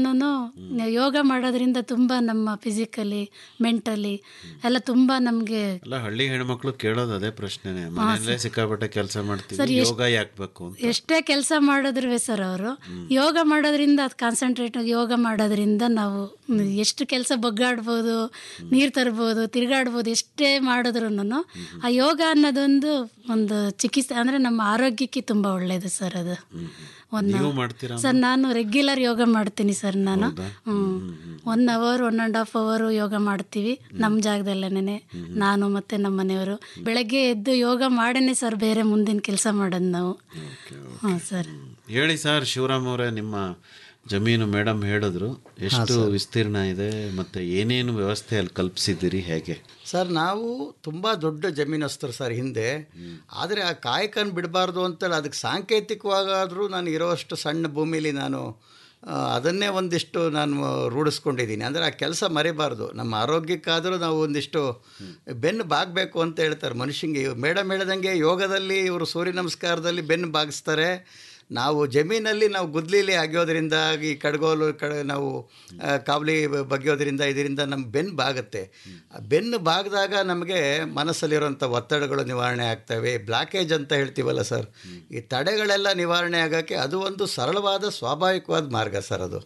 ಯೋಗ ಮಾಡೋದ್ರಿಂದ ತುಂಬ ನಮ್ಮ ಫಿಸಿಕಲಿ ಮೆಂಟಲಿ ಎಲ್ಲ ತುಂಬ ನಮಗೆ
ಅಲ್ಲ ಹಳ್ಳಿ ಹೆಣ್ಮಕ್ಳು ಕೇಳೋದು ಅದೇ ಪ್ರಶ್ನೆನೆ ಮನೆಯಲ್ಲೇ ಸಿಕ್ಕಾಪಟ್ಟೆ ಕೆಲಸ
ಸರ್,
ಮಾಡ್ತೀವಿ
ಎಷ್ಟ್-
ಯೋಗ ಯಾಕೆ ಬೇಕು ಅಂತ
ಎಷ್ಟೇ ಕೆಲಸ ಮಾಡಿದ್ರು ಸರ್ ಅವರು ಯೋಗ ಮಾಡೋದ್ರಿಂದ ಅದು ಕಾನ್ಸಂಟ್ರೇಟ್ ಯೋಗ ಮಾಡೋದ್ರಿಂದ ನಾವು ಎಷ್ಟು ಕೆಲಸ ಬಗ್ಗಾಡ್ಬೋದು ನೀರು ತರ್ಬೋದು ತಿರುಗಾಡ್ಬೋದು ಎಷ್ಟೇ ಮಾಡಿದ್ರು ಆ ಯೋಗ ಅನ್ನೋದೊಂದು ಒಂದು ಚಿಕಿತ್ಸೆ ಅಂದರೆ ನಮ್ಮ ಆರೋಗ್ಯಕ್ಕೆ ತುಂಬ ಒಳ್ಳೆಯದು ಸರ್ ಅದು
ನೀವು
ಒಂದು
ಮಾಡ್ತೀರಾ
ಸರ್ ನಾನು ರೆಗ್ಯುಲರ್ ಯೋಗ ಮಾಡ್ತೀನಿ ಸರ್ ನಾನು ಹ್ಞೂ one hour one and half ಅವರು ಯೋಗ ಮಾಡ್ತೀವಿ ನಮ್ಮ ಜಾಗದಲ್ಲೇನೆ ನಾನು ಮತ್ತು ನಮ್ಮ ಮನೆಯವರು ಬೆಳಗ್ಗೆ ಎದ್ದು ಯೋಗ ಮಾಡೇನೆ ಸರ್ ಬೇರೆ ಮುಂದಿನ ಕೆಲಸ ಮಾಡೋದು ನಾವು ಹಾಂ ಸರ್
ಹೇಳಿ ಸರ್ ಶಿವರಾಮ್ ಅವರೇ ನಿಮ್ಮ ಜಮೀನು ಮೇಡಮ್ ಹೇಳಿದ್ರು ಎಷ್ಟು ವಿಸ್ತೀರ್ಣ ಇದೆ ಮತ್ತೆ ಏನೇನು ವ್ಯವಸ್ಥೆ ಅಲ್ಲಿ ಕಲ್ಪಿಸಿದ್ದೀರಿ ಹೇಗೆ
ಸರ್ ನಾವು ತುಂಬ ದೊಡ್ಡ ಜಮೀನಸ್ತರು ಸರ್ ಹಿಂದೆ ಆದರೆ ಆ ಕಾಯಕನ ಬಿಡಬಾರ್ದು ಅಂತೇಳಿ ಅದಕ್ಕೆ ಸಾಂಕೇತಿಕವಾಗಾದರೂ ನಾನು ಇರೋಷ್ಟು ಸಣ್ಣ ಭೂಮಿಲಿ ನಾನು ಆ, ಅದನ್ನೇ ಒಂದಿಷ್ಟು ನಾನು ರೂಢಿಸ್ಕೊಂಡಿದ್ದೀನಿ ಅಂದರೆ ಆ ಕೆಲಸ ಮರಿಬಾರ್ದು ನಮ್ಮ ಆರೋಗ್ಯಕ್ಕಾದರೂ ನಾವು ಒಂದಿಷ್ಟು ಬೆನ್ನು ಬಾಗಬೇಕು ಅಂತ ಹೇಳ್ತಾರೆ ಮನುಷ್ಯಂಗೆ ಮೇಡಮ್ ಹೇಳ್ದಂಗೆ ಯೋಗದಲ್ಲಿ ಇವರು ಸೂರ್ಯ ನಮಸ್ಕಾರದಲ್ಲಿ ಬೆನ್ನು ಬಾಗಿಸ್ತಾರೆ ನಾವು ಜಮೀನಲ್ಲಿ ನಾವು ಗುದ್ಲಿಲಿ ಅಗಿಯೋದ್ರಿಂದ ಈ ಕಡ್ಗೋಲು ಕಡ ನಾವು ಆ, ಕಾವಲಿ ಬ- ಬಗ್ಯೋದ್ರಿಂದ ಇದರಿಂದ ನಮ್ಮ ಬೆನ್ನು ಬಾಗುತ್ತೆ ಆ ಬೆನ್ನು ಬಾಗಿದಾಗ ನಮಗೆ ಮನಸ್ಸಲ್ಲಿರುವಂಥ ಒತ್ತಡಗಳು ನಿವಾರಣೆ ಆಗ್ತವೆ ಬ್ಲಾಕೇಜ್ ಅಂತ ಹೇಳ್ತೀವಲ್ಲ ಸರ್ ಈ ತಡೆಗಳೆಲ್ಲ ನಿವಾರಣೆ ಆಗೋಕ್ಕೆ ಅದು ಒಂದು ಸರಳವಾದ ಸ್ವಾಭಾವಿಕವಾದ ಮಾರ್ಗ ಸರ್ ಅದು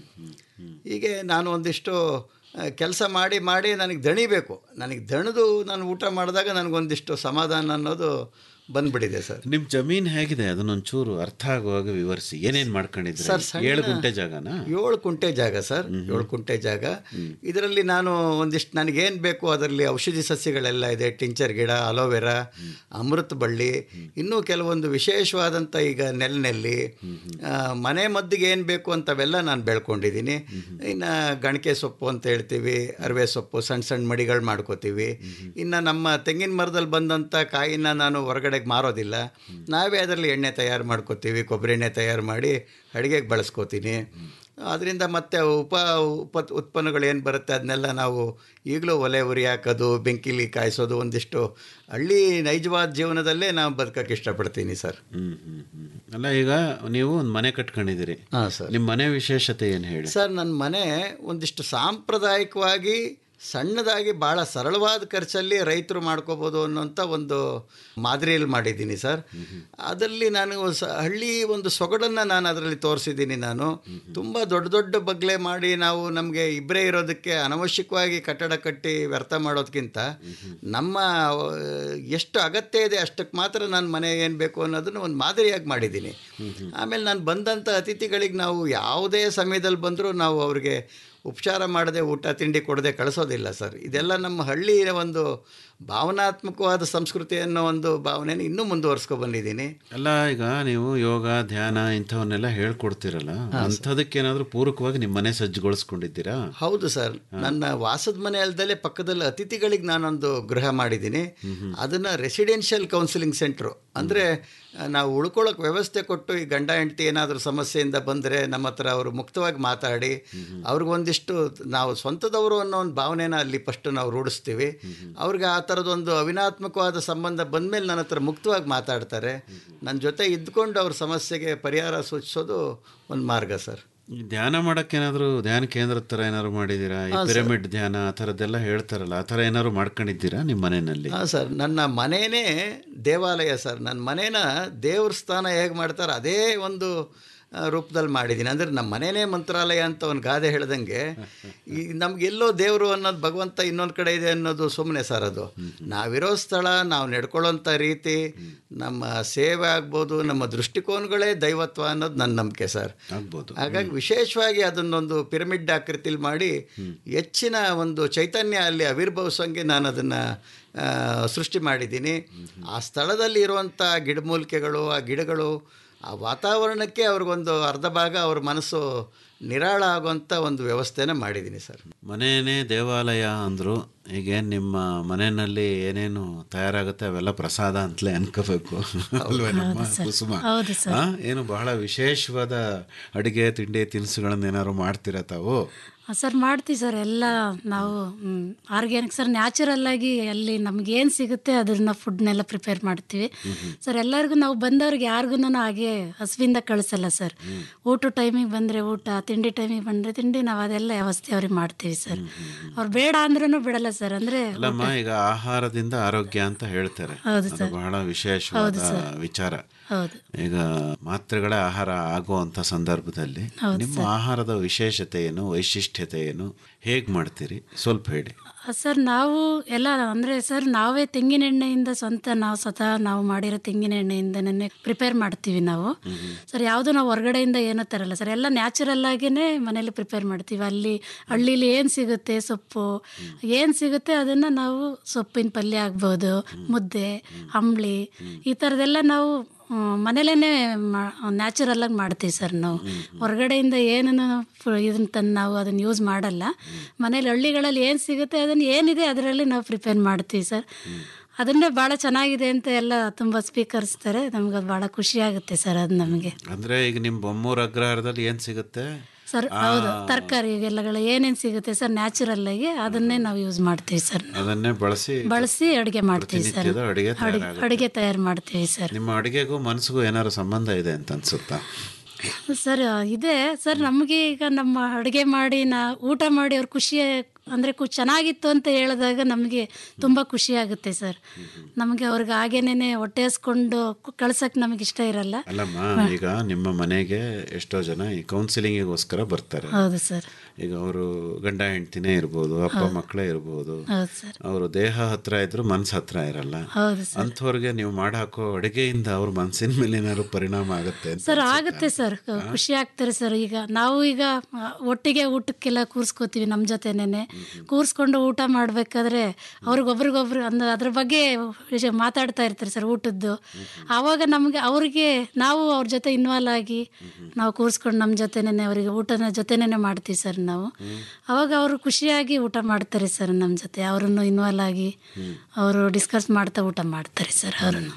ಹೀಗೆ ನಾನು ಒಂದಿಷ್ಟು ಕೆಲಸ ಮಾಡಿ ಮಾಡಿ ನನಗೆ ದಣಿಬೇಕು ನನಗೆ ದಣಿದು ನಾನು ಊಟ ಮಾಡಿದಾಗ ನನಗೊಂದಿಷ್ಟು ಸಮಾಧಾನ ಅನ್ನೋದು ಬಂದ್ಬಿಟ್ಟಿದೆ ಸರ್
ನಿಮ್ಮ ಜಮೀನು ಹೇಗಿದೆ ಅದನ್ನೊಂಚೂರು ಅರ್ಥ ಆಗುವಾಗ ವಿವರಿಸಿ ಏನೇನು ಮಾಡ್ಕೊಂಡಿದ್ರಿ
ಸರ್, ಸಣ್ಣ-
ಏಳು ಗುಂಟೆ ಜಾಗನಾ
ಏಳು ಕುಂಟೆ ಜಾಗ ಸರ್ ಏಳು ಕುಂಟೆ ಜಾಗ ಇದರಲ್ಲಿ ನಾನು ಒಂದಿಷ್ಟು ನನಗೇನು ಬೇಕು ಅದರಲ್ಲಿ ಔಷಧಿ ಸಸ್ಯಗಳೆಲ್ಲ ಇದೆ ಟಿಂಚರ್ ಗಿಡ ಅಲೋವೆರಾ ಅಮೃತ ಬಳ್ಳಿ ಇನ್ನೂ ಕೆಲವೊಂದು ವಿಶೇಷವಾದಂಥ ಈಗ ನೆಲ್ನೆಲ್ಲಿ ಆ, ಮನೆ ಮದ್ದಿಗೆ ಏನು ಬೇಕು ಅಂತವೆಲ್ಲ ನಾನು ಬೆಳ್ಕೊಂಡಿದ್ದೀನಿ ಇನ್ನು ಗಣಕೆ ಸೊಪ್ಪು ಅಂತ ಹೇಳ್ತೀವಿ ಅರವೆ ಸೊಪ್ಪು ಸಣ್ಣ ಸಣ್ಣ ಮಡಿಗಳು ಮಾಡ್ಕೋತೀವಿ ಇನ್ನು ನಮ್ಮ ತೆಂಗಿನ ಮರದಲ್ಲಿ ಬಂದಂಥ ಕಾಯಿನ ನಾನು ಹೊರಗಡೆಗೆ ಮಾರೋದಿಲ್ಲ ನಾವೇ ಅದರಲ್ಲಿ ಎಣ್ಣೆ ತಯಾರು ಮಾಡ್ಕೋತೀವಿ ಕೊಬ್ಬರಿ ಎಣ್ಣೆ ತಯಾರು ಮಾಡಿ ಅಡುಗೆಗೆ ಬಳಸ್ಕೋತೀನಿ ಅದರಿಂದ ಮತ್ತೆ ಉಪ ಉಪ ಉತ್ಪನ್ನಗಳು ಏನು ಬರುತ್ತೆ ಅದನ್ನೆಲ್ಲ ನಾವು ಈಗಲೂ ಒಲೆ ಉರಿ ಹಾಕೋದು ಬೆಂಕಿಲಿ ಕಾಯಿಸೋದು ಒಂದಿಷ್ಟು ಹಳ್ಳಿ ನೈಜವಾದ ಜೀವನದಲ್ಲೇ ನಾವು ಬದುಕಕ್ಕೆ ಇಷ್ಟಪಡ್ತೀನಿ ಸರ್
ಹ್ಮ್ ಹ್ಮ್ ಹ್ಮ್. ಅಲ್ಲ ಈಗ ನೀವು ಒಂದು ಮನೆ ಕಟ್ಕೊಂಡಿದ್ದೀರಿ
ಹಾಂ ಸರ್
ನಿಮ್ಮ ಮನೆ ವಿಶೇಷತೆ ಏನು ಹೇಳಿ
ಸರ್ ನನ್ನ ಮನೆ ಒಂದಿಷ್ಟು ಸಾಂಪ್ರದಾಯಿಕವಾಗಿ ಸಣ್ಣದಾಗಿ ಭಾಳ ಸರಳವಾದ ಖರ್ಚಲ್ಲಿ ರೈತರು ಮಾಡ್ಕೋಬೋದು ಅನ್ನೋಂಥ ಒಂದು ಮಾದರಿಯಲ್ಲಿ ಮಾಡಿದ್ದೀನಿ ಸರ್ ಅದರಲ್ಲಿ ನಾನು ಸ ಹಳ್ಳಿ ಒಂದು ಸೊಗಡನ್ನು ನಾನು ಅದರಲ್ಲಿ ತೋರಿಸಿದ್ದೀನಿ ನಾನು ತುಂಬ ದೊಡ್ಡ ದೊಡ್ಡ ಬಗ್ಲೆ ಮಾಡಿ ನಾವು ನಮಗೆ ಇಬ್ಬರೇ ಇರೋದಕ್ಕೆ ಅನವಶ್ಯಕವಾಗಿ ಕಟ್ಟಡ ಕಟ್ಟಿ ವ್ಯರ್ಥ ಮಾಡೋದಕ್ಕಿಂತ ನಮ್ಮ ಆ, ಎಷ್ಟು ಅಗತ್ಯ ಇದೆ ಅಷ್ಟಕ್ಕೆ ಮಾತ್ರ ನಾನು ಮನೆ ಏನು ಬೇಕು ಅನ್ನೋದನ್ನು ಒಂದು ಮಾದರಿಯಾಗಿ ಮಾಡಿದ್ದೀನಿ ಆಮೇಲೆ ನಾನು ಬಂದಂಥ ಅತಿಥಿಗಳಿಗೆ ನಾವು ಯಾವುದೇ ಸಮಯದಲ್ಲಿ ಬಂದರೂ ನಾವು ಅವ್ರಿಗೆ ಉಪಚಾರ ಮಾಡದೆ ಊಟ ತಿಂಡಿ ಕೊಡದೆ ಕಳಿಸೋದಿಲ್ಲ ಸರ್ ಇದೆಲ್ಲ ನಮ್ಮ ಹಳ್ಳಿಯ ಒಂದು ಭಾವನಾತ್ಮಕವಾದ ಸಂಸ್ಕೃತಿ ಅನ್ನೋ ಒಂದು ಭಾವನೆನ ಇನ್ನೂ ಮುಂದುವರ್ಸ್ಕೊ ಬಂದಿದ್ದೀನಿ
ಅಲ್ಲ ಈಗ ನೀವು ಯೋಗ ಧ್ಯಾನ ಇಂಥವನ್ನೆಲ್ಲ ಹೇಳ್ಕೊಡ್ತೀರಲ್ಲ ಅಂಥದಕ್ಕೇನಾದ್ರೂ ಪೂರಕವಾಗಿ ನಿಮ್ಮ ಮನೆ ಸಜ್ಜುಗೊಳಿಸ್ಕೊಂಡಿದ್ದೀರಾ
ಹೌದು ಸರ್ ನನ್ನ ವಾಸದ ಮನೆ ಅಲ್ದಲೆ ಪಕ್ಕದಲ್ಲಿ ಅತಿಥಿಗಳಿಗೆ ನಾನೊಂದು ಗೃಹ ಮಾಡಿದ್ದೀನಿ ಅದನ್ನು ರೆಸಿಡೆನ್ಷಿಯಲ್ ಕೌನ್ಸಿಲಿಂಗ್ ಸೆಂಟ್ರು ಅಂದರೆ ನಾವು ಉಳ್ಕೊಳ್ಳೋಕೆ ವ್ಯವಸ್ಥೆ ಕೊಟ್ಟು ಈ ಗಂಡ ಹೆಂಡತಿ ಏನಾದರೂ ಸಮಸ್ಯೆಯಿಂದ ಬಂದರೆ ನಮ್ಮ ಹತ್ರ ಅವರು ಮುಕ್ತವಾಗಿ ಮಾತಾಡಿ ಅವ್ರಿಗೊಂದಿಷ್ಟು ನಾವು ಸ್ವಂತದವರು ಅನ್ನೋ ಒಂದು ಭಾವನೆನ ಅಲ್ಲಿ ಫಸ್ಟ್ ನಾವು ರೂಢಿಸ್ತೀವಿ ಅವ್ರಿಗೆ ಆ ಥರದೊಂದು ಅವಿನಾತ್ಮಕವಾದ ಸಂಬಂಧ ಬಂದಮೇಲೆ ನನ್ನ ಹತ್ರ ಮುಕ್ತವಾಗಿ ಮಾತಾಡ್ತಾರೆ ನನ್ನ ಜೊತೆ ಇದ್ಕೊಂಡು ಅವ್ರ ಸಮಸ್ಯೆಗೆ ಪರಿಹಾರ ಸೂಚಿಸೋದು ಒಂದು ಮಾರ್ಗ ಸರ್
ಈ ಧ್ಯಾನ ಮಾಡಕ್ಕೆ ಏನಾದ್ರು ಧ್ಯಾನ ಕೇಂದ್ರದ ಥರ ಏನಾದ್ರು ಮಾಡಿದ್ದೀರಾ ಈ
ಹಾ, ಸರ್.
ಪಿರಮಿಡ್ ಧ್ಯಾನ ಆ ಥರದ್ದೆಲ್ಲ ಹೇಳ್ತಾರಲ್ಲ ಆ ಥರ ಏನಾದ್ರು ಮಾಡ್ಕೊಂಡಿದ್ದೀರಾ ನಿಮ್ಮ ಮನೆಯಲ್ಲಿ
ಹಾಂ ಸರ್ ನನ್ನ ಮನೇನೇ ದೇವಾಲಯ ಸರ್ ನನ್ನ ಮನೇನ ದೇವ್ರ ಸ್ಥಾನ ಹೇಗೆ ಮಾಡ್ತಾರೆ ಅದೇ ಒಂದು ಆ, ರೂಪದಲ್ಲಿ ಮಾಡಿದ್ದೀನಿ ಅಂದರೆ ನಮ್ಮ ಮನೇನೇ ಮಂತ್ರಾಲಯ ಅಂತ ಒಂದು ಗಾದೆ ಹೇಳ್ದಂಗೆ ಈ ನಮಗೆಲ್ಲೋ ದೇವರು ಅನ್ನೋದು ಭಗವಂತ ಇನ್ನೊಂದು ಕಡೆ ಇದೆ ಅನ್ನೋದು ಸುಮ್ಮನೆ ಸರ್ ಅದು ನಾವಿರೋ ಸ್ಥಳ ನಾವು ನಡ್ಕೊಳ್ಳೋಂಥ ರೀತಿ ನಮ್ಮ ಸೇವೆ ಆಗ್ಬೋದು ನಮ್ಮ ದೃಷ್ಟಿಕೋನಗಳೇ ದೈವತ್ವ ಅನ್ನೋದು ನನ್ನ ನಂಬಿಕೆ ಸರ್
ಆಗ್ಬೋದು
ಹಾಗಾಗಿ ವಿಶೇಷವಾಗಿ ಅದನ್ನೊಂದು ಪಿರಮಿಡ್ ಆಕೃತಿಲಿ ಮಾಡಿ ಹೆಚ್ಚಿನ ಒಂದು ಚೈತನ್ಯ ಅಲ್ಲಿ ಆವಿರ್ಭವಿಸೋಂಗೆ ನಾನು ಅದನ್ನು ಸೃಷ್ಟಿ ಮಾಡಿದ್ದೀನಿ ಆ ಸ್ಥಳದಲ್ಲಿ ಇರುವಂಥ ಗಿಡಮೂಲಿಕೆಗಳು ಆ ಗಿಡಗಳು ಆ ವಾತಾವರಣಕ್ಕೆ ಅವ್ರಿಗೊಂದು ಅರ್ಧ ಭಾಗ ಅವ್ರ ಮನಸ್ಸು ನಿರಾಳ ಆಗುವಂಥ ಒಂದು ವ್ಯವಸ್ಥೆನ ಮಾಡಿದ್ದೀನಿ ಸರ್
ಮನೆಯೇ ದೇವಾಲಯ ಅಂದರು ಈಗೇನು ನಿಮ್ಮ ಮನೆಯಲ್ಲಿ ಏನೇನು ತಯಾರಾಗುತ್ತೆ ಅವೆಲ್ಲ ಪ್ರಸಾದ ಅಂತಲೇ ಅನ್ಕೋಬೇಕು ಅಲ್ವೇ ನಮ್ಮ
ಹೌದು ಸರ್.
ಕುಸುಮ
ಹೌದು ಸರ್.
ಆ, ಏನು ಬಹಳ ವಿಶೇಷವಾದ ಅಡುಗೆ ತಿಂಡಿ ತಿನಿಸುಗಳನ್ನ ಏನಾದ್ರು ಮಾಡ್ತೀರಾ ತಾವು
ಸರ್ ಮಾಡ್ತೀವಿ ಸರ್ ಎಲ್ಲ ನಾವು ಆರ್ಗ್ಯಾನಿಕ್ ಸರ್ ನ್ಯಾಚುರಲ್ ಆಗಿ ಅಲ್ಲಿ ನಮ್ಗೆ ಏನು ಸಿಗುತ್ತೆ ಅದನ್ನ ಫುಡ್ನೆಲ್ಲ ಪ್ರಿಪೇರ್ ಮಾಡ್ತೀವಿ ಸರ್ ಎಲ್ಲರಿಗೂ ನಾವು ಬಂದವ್ರಿಗೆ ಯಾರಿಗೂ ಹಾಗೆ ಹಸುವಿಂದ ಕಳಿಸಲ್ಲ ಸರ್ ಊಟ ಟೈಮಿಗೆ ಬಂದರೆ ಊಟ ತಿಂಡಿ ಟೈಮಿಗೆ ಬಂದರೆ ತಿಂಡಿ ನಾವು ಅದೆಲ್ಲ ವ್ಯವಸ್ಥೆ ಅವ್ರಿಗೆ ಮಾಡ್ತೀವಿ ಸರ್ ಅವ್ರು ಬೇಡ ಅಂದ್ರೂ ಬಿಡಲ್ಲ ಸರ್ ಅಂದರೆ
ಅಲ್ಲಮ್ಮ ಈಗ ಆಹಾರದಿಂದ ಆರೋಗ್ಯ ಅಂತ ಹೇಳ್ತಾರೆ
ಹೌದು
ಅದು
ಸರ್.
ಬಹಳ ವಿಶೇಷವಾದ
ಹೌದು ಸರ್.
ವಿಚಾರ
ಹೌದು
ಈಗ ಮಾತ್ರೆಗಳ ಆಹಾರ ಆಗುವಂಥ ಸಂದರ್ಭದಲ್ಲಿ
ಹೌದು
ನಿಮ್ಮ
ಸರ್.
ಆಹಾರದ ವಿಶೇಷತೆ ಏನು ವೈಶಿಷ್ಟ್ಯತೆ ಏನು ಹೇಗೆ ಮಾಡ್ತೀರಿ ಸ್ವಲ್ಪ ಹೇಳಿ
ಸರ್ ನಾವು ಎಲ್ಲ ಅಂದರೆ ಸರ್ ನಾವೇ ತೆಂಗಿನ ಎಣ್ಣೆಯಿಂದ ಸ್ವಂತ ನಾವು ಸ್ವತಃ ನಾವು ಮಾಡಿರೋ ತೆಂಗಿನ ಎಣ್ಣೆಯಿಂದನೇ ಪ್ರಿಪೇರ್ ಮಾಡ್ತೀವಿ ನಾವು ಸರ್ ಯಾವುದು ನಾವು ಹೊರಗಡೆಯಿಂದ ಏನೂ ತರಲ್ಲ ಸರ್ ಎಲ್ಲ ನ್ಯಾಚುರಲ್ ಆಗಿಯೇ ಮನೇಲಿ ಪ್ರಿಪೇರ್ ಮಾಡ್ತೀವಿ ಅಲ್ಲಿ ಹಳ್ಳಿಲಿ ಏನು ಸಿಗುತ್ತೆ ಸೊಪ್ಪು ಏನು ಸಿಗುತ್ತೆ ಅದನ್ನು ನಾವು ಸೊಪ್ಪಿನ ಪಲ್ಯ ಆಗ್ಬೋದು ಮುದ್ದೆ ಅಂಬ್ಲಿ ಈ ಥರದ್ದೆಲ್ಲ ನಾವು ಮನೇಲೇ ನ್ಯಾಚುರಲ್ ಆಗಿ ಮಾಡ್ತೀವಿ ಸರ್ ನಾವು ಹೊರಗಡೆಯಿಂದ ಏನನ್ನು ಇದನ್ನ ತಂದು ನಾವು ಅದನ್ನು ಯೂಸ್ ಮಾಡಲ್ಲ ಮನೇಲಿ ಹಳ್ಳಿಗಳಲ್ಲಿ ಏನು ಸಿಗುತ್ತೆ ಅದನ್ನು ಏನಿದೆ ಅದರಲ್ಲಿ ನಾವು ಪ್ರಿಪೇರ್ ಮಾಡ್ತೀವಿ ಸರ್ ಅದನ್ನೇ ಭಾಳ ಚೆನ್ನಾಗಿದೆ ಅಂತ ಎಲ್ಲ ತುಂಬ ಸ್ಪೀಕರ್ಸ್ತಾರೆ ನಮ್ಗೆ ಅದು ಭಾಳ ಖುಷಿ ಆಗುತ್ತೆ ಸರ್ ಅದು ನಮಗೆ
ಅಂದ್ರೆ ಈಗ ನಿಮ್ಮ ಬೊಮ್ಮೂರು ಅಗ್ರಹಾರದಲ್ಲಿ ಏನು ಸಿಗುತ್ತೆ
ಸರ್ ಹೌದು ತರಕಾರಿ ಎಲ್ಲಗಳ ಏನೇನು ಸಿಗುತ್ತೆ ಸರ್ ನ್ಯಾಚುರಲ್ ಆಗಿ ಅದನ್ನೇ ನಾವು ಯೂಸ್ ಮಾಡ್ತೀವಿ ಸರ್
ಅದನ್ನೇ ಬಳಸಿ
ಬಳಸಿ ಅಡುಗೆ ಮಾಡ್ತೀವಿ ಸರ್
ಪ್ರತಿನಿತ್ಯದ ಅಡುಗೆ
ಅಡುಗೆ
ತಯಾರಾಗುತ್ತೆ.
ಅಡುಗೆ ತಯಾರು ಮಾಡ್ತೀವಿ ಸರ್
ನಿಮ್ಮ ಅಡುಗೆಗೂ ಮನಸ್ಸಿಗೂ ಏನಾದ್ರು ಸಂಬಂಧ ಇದೆ ಅಂತ ಅನ್ಸುತ್ತಾ
ಸರ್ ಇದೆ ಸರ್ ನಮಗೆ ಈಗ ನಮ್ಮ ಅಡುಗೆ ಮಾಡಿ ನಾ ಊಟ ಮಾಡಿ ಅವ್ರು ಖುಷಿ ಅಂದರೆ ಕು ಚೆನ್ನಾಗಿತ್ತು ಅಂತ ಹೇಳಿದಾಗ ನಮಗೆ ತುಂಬ ಖುಷಿ ಆಗುತ್ತೆ ಸರ್ ನಮಗೆ ಅವ್ರಿಗೆ ಹಾಗೇನೇ ಹೊಟ್ಟೆ ಹಸ್ಕೊಂಡು ಕಳ್ಸಕ್ಕೆ ನಮಗೆ ಇಷ್ಟ ಇರಲ್ಲ
ಅಲ್ಲಮ್ಮ ಈಗ ನಿಮ್ಮ ಮನೆಗೆ ಎಷ್ಟೋ ಜನ ಈ ಕೌನ್ಸಿಲಿಂಗಿಗೋಸ್ಕರ ಬರ್ತಾರೆ
ಹೌದು ಸರ್
ಈಗ ಅವರು ಗಂಡ ಹೆಂಡ್ತಿನೇ ಇರ್ಬೋದು ಅಪ್ಪ ಮಕ್ಕಳೇ ಇರ್ಬೋದು
ಹೌದು ಸರ್
ಅವರು ದೇಹ ಹತ್ರ ಇದ್ರು ಮನ್ಸು ಹತ್ರ ಇರಲ್ಲ
ಹೌದು ಸರ್
ಅಂಥವ್ರಿಗೆ ನೀವು ಮಾಡಾಕೋ ಅಡುಗೆಯಿಂದ ಅವ್ರ ಮನಸ್ಸಿನ ಮೇಲೆ ಏನಾದ್ರು ಪರಿಣಾಮ ಆಗುತ್ತೆ ಅಂತ
ಸರ್ ಆಗುತ್ತೆ ಸರ್ ಖುಷಿ ಆಗ್ತಾರೆ ಸರ್ ಈಗ ನಾವು ಈಗ ಆ, ಒಟ್ಟಿಗೆ ಊಟಕ್ಕೆಲ್ಲ ಕೂರಿಸ್ಕೋತೀವಿ ನಮ್ಮ ಜೊತೆನೇನೆ ಕೂರಿಸ್ಕೊಂಡು ಊಟ ಮಾಡಬೇಕಾದ್ರೆ ಅವ್ರಿಗೊಬ್ರಿಗೊಬ್ರು ಅಂದ್ರೆ ಅದ್ರ ಬಗ್ಗೆ ವಿಷಯ ಮಾತಾಡ್ತಾ ಇರ್ತಾರೆ ಸರ್ ಊಟದ್ದು ಆವಾಗ ನಮಗೆ ಅವ್ರಿಗೆ ನಾವು ಅವ್ರ ಜೊತೆ ಇನ್ವಾಲ್ವ್ ಆಗಿ ನಾವು ಕೂರಿಸ್ಕೊಂಡು ನಮ್ಮ ಜೊತೆನೇ ಅವರಿಗೆ ಊಟನ ಜೊತೆನೇ ಮಾಡ್ತೀವಿ ಸರ್ ನಾವು ಅವಾಗ ಅವರು ಖುಷಿಯಾಗಿ ಊಟ ಮಾಡ್ತಾರೆ ಸರ್ ನಮ್ಮ ಜೊತೆ ಅವರನ್ನು ಇನ್ವಾಲ್ವ್ ಆಗಿ ಅವರು ಡಿಸ್ಕಸ್ ಮಾಡ್ತಾ ಊಟ ಮಾಡ್ತಾರೆ ಸರ್ ಅವರನ್ನು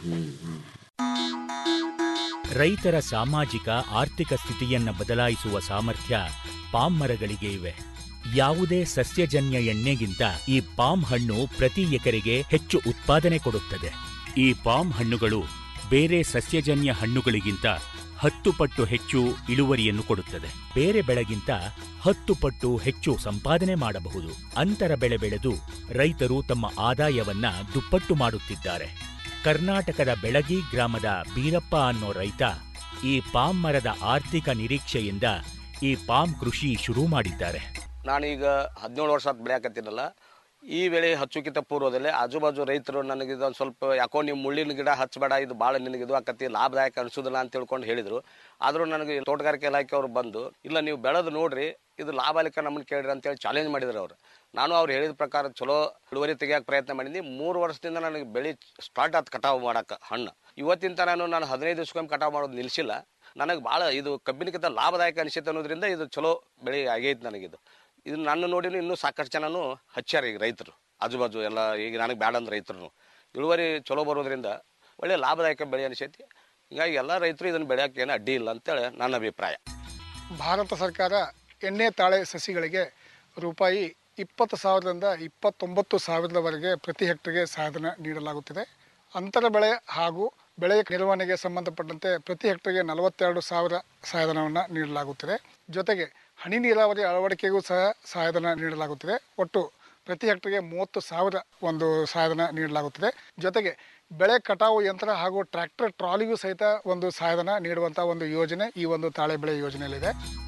ರೈತರ ಸಾಮಾಜಿಕ ಆರ್ಥಿಕ ಸ್ಥಿತಿಯನ್ನ ಬದಲಾಯಿಸುವ ಸಾಮರ್ಥ್ಯ ಪಾಮ್ ಮರಗಳಿಗೆ ಇವೆ ಯಾವುದೇ ಸಸ್ಯಜನ್ಯ ಎಣ್ಣೆಗಿಂತ ಈ ಪಾಮ್ ಹಣ್ಣು ಪ್ರತಿ ಎಕರೆಗೆ ಹೆಚ್ಚು ಉತ್ಪಾದನೆ ಕೊಡುತ್ತದೆ ಈ ಪಾಮ್ ಹಣ್ಣುಗಳು ಬೇರೆ ಸಸ್ಯಜನ್ಯ ಹಣ್ಣುಗಳಿಗಿಂತ ಹತ್ತು ಪಟ್ಟು ಹೆಚ್ಚು ಇಳುವರಿಯನ್ನು ಕೊಡುತ್ತದೆ ಬೇರೆ ಬೆಳೆಗಿಂತ ಹತ್ತು ಪಟ್ಟು ಹೆಚ್ಚು ಸಂಪಾದನೆ ಮಾಡಬಹುದು ಅಂತರ ಬೆಳೆ ಬೆಳೆದು ರೈತರು ತಮ್ಮ ಆದಾಯವನ್ನ ದುಪ್ಪಟ್ಟು ಮಾಡುತ್ತಿದ್ದಾರೆ ಕರ್ನಾಟಕದ ಬೆಳಗಿ ಗ್ರಾಮದ ಬೀರಪ್ಪ ಅನ್ನೋ ರೈತ ಈ ಪಾಮ್ ಮರದ ಆರ್ಥಿಕ ನಿರೀಕ್ಷೆಯಿಂದ ಈ ಪಾಮ್ ಕೃಷಿ ಶುರು ಮಾಡಿದ್ದಾರೆ
ನಾನೀಗ ಹದಿನೇಳು ವರ್ಷ ಬೆಳೆಯಕತ್ತೀನಲ್ಲ ಈ ವೇಳೆ ಹಚ್ಚುಕಿತ ಪೂರ್ವದಲ್ಲೇ ಆಜುಬಾಜು ರೈತರು ನನಗೆ ಇದೊಂದು ಸ್ವಲ್ಪ ಯಾಕೋ ನೀವು ಮುಳ್ಳಿನ ಗಿಡ ಹಚ್ಚಬೇಡ ಇದು ಭಾಳ ನಿನಗೆ ಇದು ಆಕತಿ ಲಾಭದಾಯಕ ಅನಿಸೋದಿಲ್ಲ ಅಂತ ತಿಳ್ಕೊಂಡು ಹೇಳಿದರು ಆದರೂ ನನಗೆ ತೋಟಗಾರಿಕೆ ಇಲಾಖೆಯವರು ಬಂದು ಇಲ್ಲ ನೀವು ಬೆಳೆದು ನೋಡ್ರಿ ಇದು ಲಾಭಾಲಿಕ ನಮ್ಮನ್ನು ಕೇಳ್ರಿ ಅಂತೇಳಿ ಚಾಲೆಂಜ್ ಮಾಡಿದ್ರು ಅವರು ನಾನು ಅವ್ರು ಹೇಳಿದ ಪ್ರಕಾರ ಚಲೋ ಇಳುವರಿ ತೆಗಿಯೋಕೆ ಪ್ರಯತ್ನ ಮಾಡಿದ್ದೆ ಮೂರು ವರ್ಷದಿಂದ ನನಗೆ ಬೆಳೆ ಸ್ಟಾರ್ಟ್ ಆಯ್ತು ಕಟಾವು ಮಾಡಕ್ಕೆ ಹಣ್ಣು ಇವತ್ತಿನ ನಾನು ನಾನು ಹದಿನೈದು ದಿವ್ಸಕ್ಕೊಮ್ಮೆ ಕಟಾವು ಮಾಡೋದು ನಿಲ್ಲಿಸಿಲ್ಲ ನನಗೆ ಭಾಳ ಇದು ಕಬ್ಬಿನಕ್ಕಿಂತ ಲಾಭದಾಯಕ ಅನಿಸುತ್ತೆ ಅನ್ನೋದ್ರಿಂದ ಇದು ಚಲೋ ಬೆಳೆ ಆಗೈತೆ ನನಗಿದು ಇದು ನನ್ನ ನೋಡಿನೂ ಇನ್ನೂ ಸಾಕಷ್ಟು ಜನನು ಹಚ್ಚಾರ ಈಗ ರೈತರು ಆಜುಬಾಜು ಎಲ್ಲ ಈಗ ನನಗೆ ಬ್ಯಾಡ ಅಂದ್ರೆ ರೈತರು ಇಳುವರಿ ಚಲೋ ಬರೋದ್ರಿಂದ ಒಳ್ಳೆ ಲಾಭದಾಯಕ ಬೆಳೆ ಅನಿಸೈತಿ ಹೀಗಾಗಿ ಎಲ್ಲ ರೈತರು ಇದನ್ನು ಬೆಳೆಯೋಕೆ ಏನು ಅಡ್ಡಿ ಇಲ್ಲ ಅಂತೇಳಿ ನನ್ನ ಅಭಿಪ್ರಾಯ
ಭಾರತ ಸರ್ಕಾರ ಎಣ್ಣೆ ತಾಳೆ ಸಸಿಗಳಿಗೆ ರೂಪಾಯಿ ಇಪ್ಪತ್ತು ಸಾವಿರದಿಂದ ಇಪ್ಪತ್ತೊಂಬತ್ತು ಸಾವಿರದವರೆಗೆ ಪ್ರತಿ ಹೆಕ್ಟರ್ಗೆ ಸಹಾಯಧನ ನೀಡಲಾಗುತ್ತಿದೆ ಅಂತರ ಬೆಳೆ ಹಾಗೂ ಬೆಳೆಯ ನಿರ್ವಹಣೆಗೆ ಸಂಬಂಧಪಟ್ಟಂತೆ ಪ್ರತಿ ಹೆಕ್ಟರ್ಗೆ ನಲವತ್ತೆರಡು ಸಾವಿರ ಸಹಾಯಧನವನ್ನು ನೀಡಲಾಗುತ್ತಿದೆ ಜೊತೆಗೆ ಹನಿ ನೀರಾವರಿ ಅಳವಡಿಕೆಗೂ ಸಹ ಸಹಾಯಧನ ನೀಡಲಾಗುತ್ತಿದೆ ಒಟ್ಟು ಪ್ರತಿ ಹೆಕ್ಟರ್ಗೆ ಮೂವತ್ತು ಸಾವಿರ ಒಂದು ಸಹಾಯಧನ ನೀಡಲಾಗುತ್ತಿದೆ ಜೊತೆಗೆ ಬೆಳೆ ಕಟಾವು ಯಂತ್ರ ಹಾಗೂ ಟ್ರ್ಯಾಕ್ಟರ್ ಟ್ರಾಲಿಗೂ ಸಹಿತ ಒಂದು ಸಹಾಯಧನ ನೀಡುವಂಥ ಒಂದು ಯೋಜನೆ ಈ ಒಂದು ತಾಳೆ ಬೆಳೆ ಯೋಜನೆಯಲ್ಲಿದೆ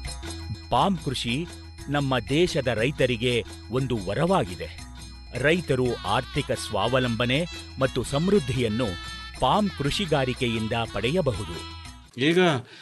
ಪಾಮ್ ಕೃಷಿ ನಮ್ಮ ದೇಶದ ರೈತರಿಗೆ ಒಂದು ವರವಾಗಿದೆ ರೈತರು ಆರ್ಥಿಕ ಸ್ವಾವಲಂಬನೆ ಮತ್ತು ಸಮೃದ್ಧಿಯನ್ನು ಪಾಮ್ ಕೃಷಿಗಾರಿಕೆಯಿಂದ ಪಡೆಯಬಹುದು
ಈಗ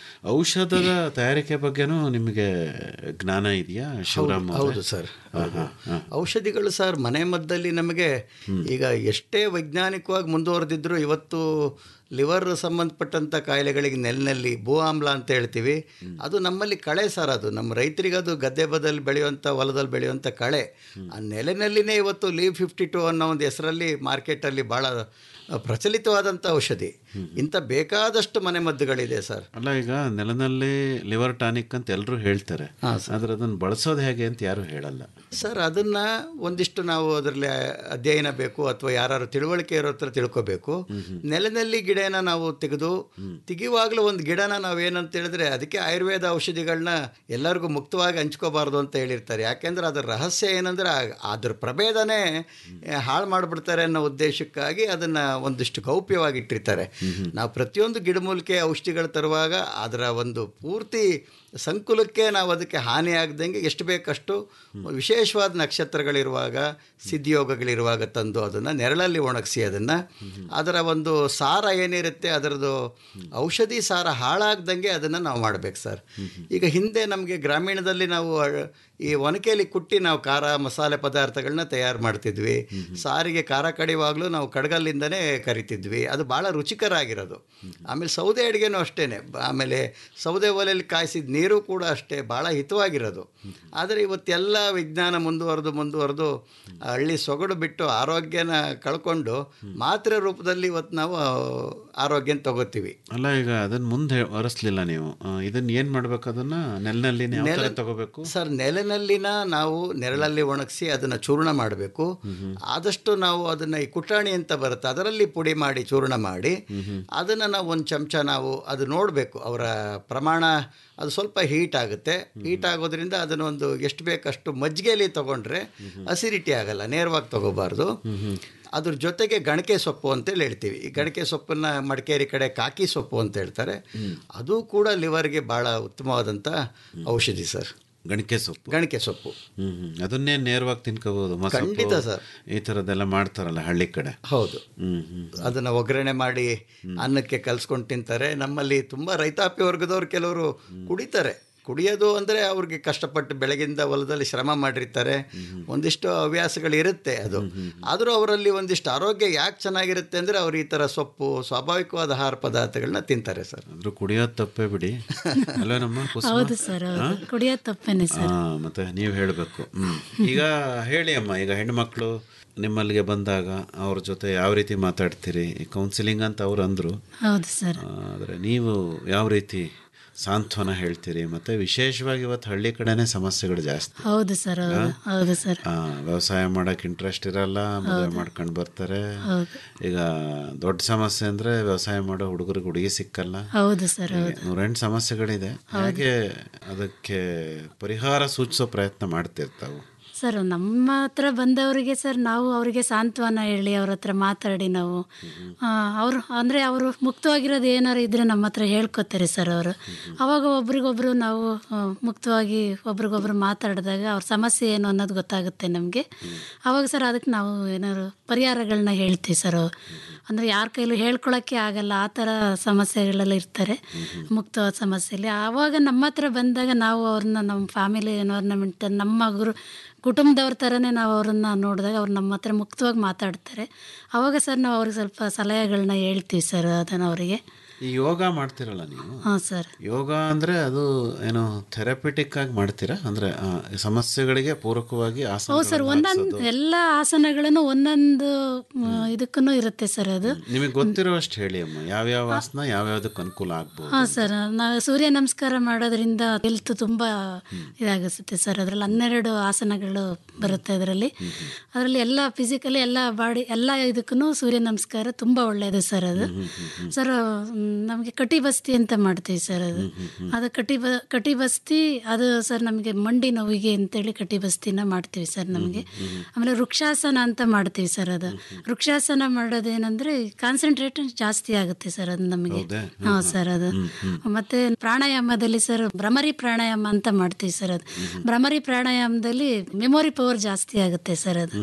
ಔಷಧದ ತಯಾರಿಕೆ ಬಗ್ಗೆನೂ ನಿಮಗೆ ಜ್ಞಾನ ಇದೆಯಾ ಶಿವರಾಮ್ ಅವ್ರೆ?
ಹೌದು ಸರ್
ಹಾ, ಹಾ, ಹಾ.
ಔಷಧಿಗಳು ಸರ್ ಮನೆ ಮದ್ದಲ್ಲಿ ನಮಗೆ ಈಗ ಎಷ್ಟೇ ವೈಜ್ಞಾನಿಕವಾಗಿ ಮುಂದುವರೆದಿದ್ರು ಇವತ್ತು ಲಿವರ್ ಸಂಬಂಧಪಟ್ಟಂಥ ಕಾಯಿಲೆಗಳಿಗೆ ನೆಲನಲ್ಲಿ ಭೂ ಆಮ್ಲ ಅಂತ ಹೇಳ್ತೀವಿ ಅದು ನಮ್ಮಲ್ಲಿ ಕಳೆ ಸರ್ ಅದು ನಮ್ಮ ರೈತರಿಗೆ ಅದು ಗದ್ದೆ ಬದಲ್ಲಿ ಬೆಳೆಯುವಂಥ ಹೊಲದಲ್ಲಿ ಬೆಳೆಯುವಂಥ ಕಳೆ ಆ ನೆಲೆನಲ್ಲಿನೇ ಇವತ್ತು ಲೀವ್ ಫಿಫ್ಟಿ ಟು ಅನ್ನೋ ಒಂದು ಹೆಸರಲ್ಲಿ ಮಾರ್ಕೆಟಲ್ಲಿ ಭಾಳ ಪ್ರಚಲಿತವಾದಂಥ ಔಷಧಿ ಇಂಥ ಬೇಕಾದಷ್ಟು ಮನೆ ಮದ್ದುಗಳಿದೆ ಸರ್
ಅಲ್ಲ ಈಗ ನೆಲದಲ್ಲಿ ಲಿವರ್ ಟಾನಿಕ್ ಅಂತ ಎಲ್ಲರೂ ಹೇಳ್ತಾರೆ ಆದ್ರೆ ಅದನ್ನು ಬಳಸೋದು ಹೇಗೆ ಅಂತ ಯಾರು ಹೇಳಲ್ಲ
ಸರ್ ಅದನ್ನು ಒಂದಿಷ್ಟು ನಾವು ಅದರಲ್ಲಿ ಅಧ್ಯಯನ ಬೇಕು ಅಥವಾ ಯಾರು ತಿಳುವಳಿಕೆ ಇರೋ ಹತ್ರ ತಿಳ್ಕೊಬೇಕು ನೆಲದಲ್ಲಿ ಗಿಡನ ನಾವು ತೆಗೆದು ತೆಗೆಯುವಾಗಲೂ ಒಂದು ಗಿಡನ ನಾವೇನಂತ ಹೇಳಿದ್ರೆ ಅದಕ್ಕೆ ಆಯುರ್ವೇದ ಔಷಧಿಗಳನ್ನ ಎಲ್ಲರಿಗೂ ಮುಕ್ತವಾಗಿ ಹಂಚ್ಕೋಬಾರ್ದು ಅಂತ ಹೇಳಿರ್ತಾರೆ ಯಾಕೆಂದ್ರೆ ಅದರ ರಹಸ್ಯ ಏನಂದ್ರೆ ಆ- ಅದ್ರ ಪ್ರಭೇದನೇ ಹಾಳು ಮಾಡಿಬಿಡ್ತಾರೆ ಅನ್ನೋ ಉದ್ದೇಶಕ್ಕಾಗಿ ಅದನ್ನು ಒಂದಿಷ್ಟು ಗೌಪ್ಯವಾಗಿ ಇಟ್ಟಿರ್ತಾರೆ ನಾವು ಪ್ರತಿಯೊಂದು ಗಿಡಮೂಲಿಕೆ ಔಷಧಿಗಳು ತರುವಾಗ ಅದರ ಒಂದು ಪೂರ್ತಿ ಸಂಕುಲಕ್ಕೆ ನಾವು ಅದಕ್ಕೆ ಹಾನಿ ಆಗದಂಗೆ ಎಷ್ಟು ಬೇಕಷ್ಟು ವಿಶೇಷವಾದ ನಕ್ಷತ್ರಗಳಿರುವಾಗ ಸಿದ್ಧಿಯೋಗಗಳಿರುವಾಗ ತಂದು ಅದನ್ನು ನೆರಳಲ್ಲಿ ಒಣಗಿಸಿ ಅದನ್ನು ಅದರ ಒಂದು ಸಾರ ಏನಿರುತ್ತೆ ಅದರದ್ದು ಔಷಧಿ ಸಾರ ಹಾಳಾಗ್ದಂಗೆ ಅದನ್ನು ನಾವು ಮಾಡಬೇಕು ಸರ್ ಈಗ ಹಿಂದೆ ನಮಗೆ ಗ್ರಾಮೀಣದಲ್ಲಿ ನಾವು ಅ- ಈ ಒನಕೆಯಲ್ಲಿ ಕುಟ್ಟಿ ನಾವು ಖಾರ ಮಸಾಲೆ ಪದಾರ್ಥಗಳನ್ನ ತಯಾರು ಮಾಡ್ತಿದ್ವಿ ಸಾರಿಗೆ ಖಾರ ಕಡಿವಾಗಲೂ ನಾವು ಕಡಗಲ್ಲಿಂದನೇ ಕರಿತಿದ್ವಿ ಅದು ಭಾಳ ರುಚಿಕರ ಆಗಿರೋದು ಆಮೇಲೆ ಸೌದೆ ಅಡುಗೆನೂ ಅಷ್ಟೇ ಆಮೇಲೆ ಸೌದೆ ಒಲೆಯಲ್ಲಿ ಕಾಯಿಸಿದ ನೀರು ಕೂಡ ಅಷ್ಟೇ ಭಾಳ ಹಿತವಾಗಿರೋದು ಆದರೆ ಇವತ್ತೆಲ್ಲ ವಿಜ್ಞಾನ ಮುಂದುವರೆದು ಮುಂದುವರೆದು ಹಳ್ಳಿ ಸೊಗಡು ಬಿಟ್ಟು ಆರೋಗ್ಯನ ಕಳ್ಕೊಂಡು ಮಾತ್ರೆ ರೂಪದಲ್ಲಿ ಇವತ್ತು ನಾವು ಆರೋಗ್ಯನ ತಗೋತೀವಿ
ಅಲ್ಲ ಈಗ ಅದನ್ನ ಮುಂದೆ ಹೊರಸ್ಲಿಲ್ಲ ನೀವು ಆ, ಇದನ್ನ ಏನ್ ಮಾಡ್ಬೇಕು ಅದನ್ನ ನೆಲನಲ್ಲಿ ಯಾವ ಥರ
ನೆಲ-
ತಗೋಬೇಕು
ಸರ್ ನೆಲನಲ್ಲಿನ ನಾವು ನೆರಳಲ್ಲಿ ಒಣಗಿಸಿ ಅದನ್ನು ಚೂರ್ಣ ಮಾಡಬೇಕು ಆದಷ್ಟು ನಾವು ಅದನ್ನು ಈ ಕುಟಾಣಿ ಅಂತ ಬರುತ್ತೆ ಅದರಲ್ಲಿ ಪುಡಿ ಮಾಡಿ ಚೂರ್ಣ ಮಾಡಿ ಅದನ್ನು ನಾವು ಒಂದು ಚಮಚ ನಾವು ಅದು ನೋಡಬೇಕು ಅವರ ಪ್ರಮಾಣ ಅದು ಸ್ವಲ್ಪ ಹೀಟ್ ಆಗುತ್ತೆ ಹೀಟ್ ಆಗೋದ್ರಿಂದ ಅದನ್ನು ಒಂದು ಎಷ್ಟು ಬೇಕಷ್ಟು ಮಜ್ಜಿಗೆಯಲ್ಲಿ ತಗೊಂಡ್ರೆ ಅಸಿಡಿಟಿ ಆಗಲ್ಲ ನೇರವಾಗಿ ತಗೋಬಾರ್ದು ಅದ್ರ ಜೊತೆಗೆ ಗಣಕೆ ಸೊಪ್ಪು ಅಂತೇಳಿ ಹೇಳ್ತೀವಿ ಈ ಗಣಕೆ ಸೊಪ್ಪನ್ನು ಮಡಿಕೇರಿ ಕಡೆ ಕಾಕಿ ಸೊಪ್ಪು ಅಂತ ಹೇಳ್ತಾರೆ ಅದು ಕೂಡ ಲಿವರ್ಗೆ ಭಾಳ ಉತ್ತಮವಾದಂಥ ಔಷಧಿ ಸರ್
ಗಣಿಕೆ ಸೊಪ್ಪು
ಗಣಿಕೆ ಸೊಪ್ಪು
ಹ್ಮ್ ಹ್ಮ್. ಅದನ್ನೇ ನೇರವಾಗಿ ತಿನ್ಕೋಬಹುದು
ಖಂಡಿತ ಸರ್.
ಈ ಥರದ್ದೆಲ್ಲ ಮಾಡ್ತಾರಲ್ಲ ಹಳ್ಳಿ ಕಡೆ
ಹೌದು
ಹ್ಮ್ ಹ್ಮ್
ಅದನ್ನು ಒಗ್ಗರಣೆ ಮಾಡಿ ಅನ್ನಕ್ಕೆ ಕಲ್ಸ್ಕೊಂಡು ತಿಂತಾರೆ ನಮ್ಮಲ್ಲಿ ತುಂಬ ರೈತಾಪಿ ವರ್ಗದವ್ರು ಕೆಲವರು ಕುಡಿತಾರೆ ಕುಡಿಯೋದು ಅಂದರೆ ಅವ್ರಿಗೆ ಕಷ್ಟಪಟ್ಟು ಬೆಳಗಿಂದ ಹೊಲದಲ್ಲಿ ಶ್ರಮ ಮಾಡಿರ್ತಾರೆ ಒಂದಿಷ್ಟು ಹವ್ಯಾಸಗಳು ಇರುತ್ತೆ ಅದು ಆದರೂ ಅವರಲ್ಲಿ ಒಂದಿಷ್ಟು ಆರೋಗ್ಯ ಯಾಕೆ ಚೆನ್ನಾಗಿರುತ್ತೆ ಅಂದರೆ ಅವ್ರು ಈ ಥರ ಸೊಪ್ಪು ಸ್ವಾಭಾವಿಕವಾದ ಆಹಾರ ಪದಾರ್ಥಗಳನ್ನ ತಿಂತಾರೆ ಸರ್
ಆದ್ರೂ ಕುಡಿಯೋದು ತಪ್ಪೇ ಬಿಡಿ ಅಲ್ವೇ ನಮ್ಮ ಕುಸುಮ?
ಹೌದು ಸರ್ ಹೌದು
ಹಾ?
ಕುಡಿಯೋದು ತಪ್ಪೇನೆ ಸರ್
ಆ, ಮತ್ತೆ ನೀವು ಹೇಳಬೇಕು ಈಗ ಹೇಳಿ ಅಮ್ಮ ಈಗ ಹೆಣ್ಮಕ್ಳು ನಿಮ್ಮಲ್ಲಿಗೆ ಬಂದಾಗ ಅವ್ರ ಜೊತೆ ಯಾವ ರೀತಿ ಮಾತಾಡ್ತೀರಿ ಕೌನ್ಸಿಲಿಂಗ್ ಅಂತ ಅವ್ರು ಅಂದರು
ಹೌದು ಸರ್
ಆದರೆ ನೀವು ಯಾವ ರೀತಿ ಸಾಂತ್ವನ ಹೇಳ್ತೀರಿ ಮತ್ತೆ ವಿಶೇಷವಾಗಿ ಇವತ್ತು ಹಳ್ಳಿ ಕಡೆನೇ ಸಮಸ್ಯೆಗಳು ಜಾಸ್ತಿ
ಹೌದು ಸರ್ ಹೌದು ಹೌದು ಸರ್
ಆ, ವ್ಯವಸಾಯ ಮಾಡಕ್ಕೆ ಇಂಟ್ರೆಸ್ಟ್ ಇರಲ್ಲ ಮದುವೆ ಮಾಡ್ಕೊಂಡು ಬರ್ತಾರೆ
ಹೌದು.
ಈಗ ದೊಡ್ಡ ಸಮಸ್ಯೆ ಅಂದ್ರೆ ವ್ಯವಸಾಯ ಮಾಡೋ ಹುಡುಗರಿಗೆ ಹುಡುಗಿ ಸಿಕ್ಕಲ್ಲ
ಹೌದು ಸರ್ ಹೌದು
ನೂರೆಂಟು ಸಮಸ್ಯೆಗಳಿದೆ ಹಾಗೆ ಅದಕ್ಕೆ ಪರಿಹಾರ ಸೂಚಿಸೋ ಪ್ರಯತ್ನ ಮಾಡ್ತಿರ್ತಾವು
ಸರ್ ನಮ್ಮ ಹತ್ರ ಬಂದವರಿಗೆ ಸರ್ ನಾವು ಅವರಿಗೆ ಸಾಂತ್ವನ ಹೇಳಿ ಅವ್ರ ಹತ್ರ ಮಾತಾಡಿ ನಾವು ಅವರು ಅಂದರೆ ಅವರು ಮುಕ್ತವಾಗಿರೋದು ಏನಾರು ಇದ್ದರೆ ನಮ್ಮ ಹತ್ರ ಹೇಳ್ಕೊತಾರೆ ಸರ್ ಅವರು ಅವಾಗ ಒಬ್ರಿಗೊಬ್ರು ನಾವು ಆ, ಮುಕ್ತವಾಗಿ ಒಬ್ರಿಗೊಬ್ರು ಮಾತಾಡಿದಾಗ ಅವ್ರ ಸಮಸ್ಯೆ ಏನು ಅನ್ನೋದು ಗೊತ್ತಾಗುತ್ತೆ ನಮಗೆ ಅವಾಗ ಸರ್ ಅದಕ್ಕೆ ನಾವು ಏನಾದ್ರು ಪರಿಹಾರಗಳನ್ನ ಹೇಳ್ತೀವಿ ಸರ್ ಅಂದರೆ ಯಾರ ಕೈಲೂ ಹೇಳ್ಕೊಳಕ್ಕೆ ಆಗಲ್ಲ ಆ ಥರ ಸಮಸ್ಯೆಗಳೆಲ್ಲ ಇರ್ತಾರೆ ಮುಕ್ತವಾದ ಸಮಸ್ಯೆಯಲ್ಲಿ ಆವಾಗ ನಮ್ಮ ಹತ್ರ ಬಂದಾಗ ನಾವು ಅವ್ರನ್ನ ನಮ್ಮ ಫ್ಯಾಮಿಲಿ ಎನ್ವೈರ್ನಮೆಂಟ್ ನಮ್ಮ ಗುರು ಕುಟುಂಬದವ್ರ ಥರನೇ ನಾವು ಅವ್ರನ್ನ ನೋಡಿದಾಗ ಅವ್ರು ನಮ್ಮ ಹತ್ರ ಮುಕ್ತವಾಗಿ ಮಾತಾಡ್ತಾರೆ ಅವಾಗ ಸರ್ ನಾವು ಅವ್ರಿಗೆ ಸ್ವಲ್ಪ ಸಲಹೆಗಳನ್ನ ಹೇಳ್ತೀವಿ ಸರ್ ಅದನ್ನು ಅವರಿಗೆ
ಈ ಯೋಗ ಮಾಡ್ತಿರಲ್ಲ ನೀವು
ಹಾಂ ಸರ್
ಯೋಗ ಅಂದರೆ ಅದು ಏನು ಥೆರಪಿಟಿಕ್ ಆಗಿ ಮಾಡ್ತೀರಾ ಅಂದರೆ ಸಮಸ್ಯೆಗಳಿಗೆ ಪೂರಕವಾಗಿ
ಹೌದು
ಆಸನ
ಸರ್ ಒಂದೊಂದು ಎಲ್ಲ ಆಸನಗಳನ್ನು ಒಂದೊಂದು ಇದಕ್ಕೂ ಇರುತ್ತೆ ಸರ್ ಅದು
ನಿಮಗೆ ಗೊತ್ತಿರೋಷ್ಟು ಹೇಳಿ ಅಮ್ಮ ಯಾವ್ಯಾವ ಆಸನ ಯಾವ್ಯಾವ್ದಕ್ಕೆ ಅನುಕೂಲ ಆಗ್ಬೋದು
ಹಾಂ ಸರ್ ನಾವು ಸೂರ್ಯ ನಮಸ್ಕಾರ ಮಾಡೋದ್ರಿಂದ ಹೆಲ್ತ್ ತುಂಬ ಇದಾಗಿಸುತ್ತೆ ಸರ್ ಅದರಲ್ಲಿ ಹನ್ನೆರಡು ಆಸನಗಳು ಬರುತ್ತೆ ಅದರಲ್ಲಿ ಅದರಲ್ಲಿ ಎಲ್ಲ ಫಿಸಿಕಲಿ ಎಲ್ಲ ಬಾಡಿ ಎಲ್ಲ ಇದಕ್ಕೂ ಸೂರ್ಯ ನಮಸ್ಕಾರ ತುಂಬ ಒಳ್ಳೆಯದು ಸರ್ ಅದು ಸರ್ ನಮಗೆ ಕಟಿ ಬಸ್ತಿ ಅಂತ ಮಾಡ್ತೀವಿ ಸರ್ ಅದು ಅದು ಕಟಿ ಬ ಕಟಿ ಬಸ್ತಿ ಅದು ಸರ್ ನಮಗೆ ಮಂಡಿ ನೋವಿಗೆ ಅಂತೇಳಿ ಕಟಿ ಬಸ್ತಿನ ಮಾಡ್ತೀವಿ ಸರ್ ನಮಗೆ ಆಮೇಲೆ ವೃಕ್ಷಾಸನ ಅಂತ ಮಾಡ್ತೀವಿ ಸರ್ ಅದು ವೃಕ್ಷಾಸನ ಮಾಡೋದೇನೆಂದರೆ ಕಾನ್ಸಂಟ್ರೇಟ್ ಜಾಸ್ತಿ ಆಗುತ್ತೆ ಸರ್ ಅದು ನಮಗೆ
ಹೌದಾ?
ಹಾಂ ಸರ್ ಅದು ಮತ್ತೆ ಪ್ರಾಣಾಯಾಮದಲ್ಲಿ ಸರ್ ಭ್ರಮರಿ ಪ್ರಾಣಾಯಾಮ ಅಂತ ಮಾಡ್ತೀವಿ ಸರ್ ಅದು ಭ್ರಮರಿ ಪ್ರಾಣಾಯಾಮದಲ್ಲಿ ಮೆಮೊರಿ ಪವರ್ ಜಾಸ್ತಿ ಆಗುತ್ತೆ ಸರ್ ಅದು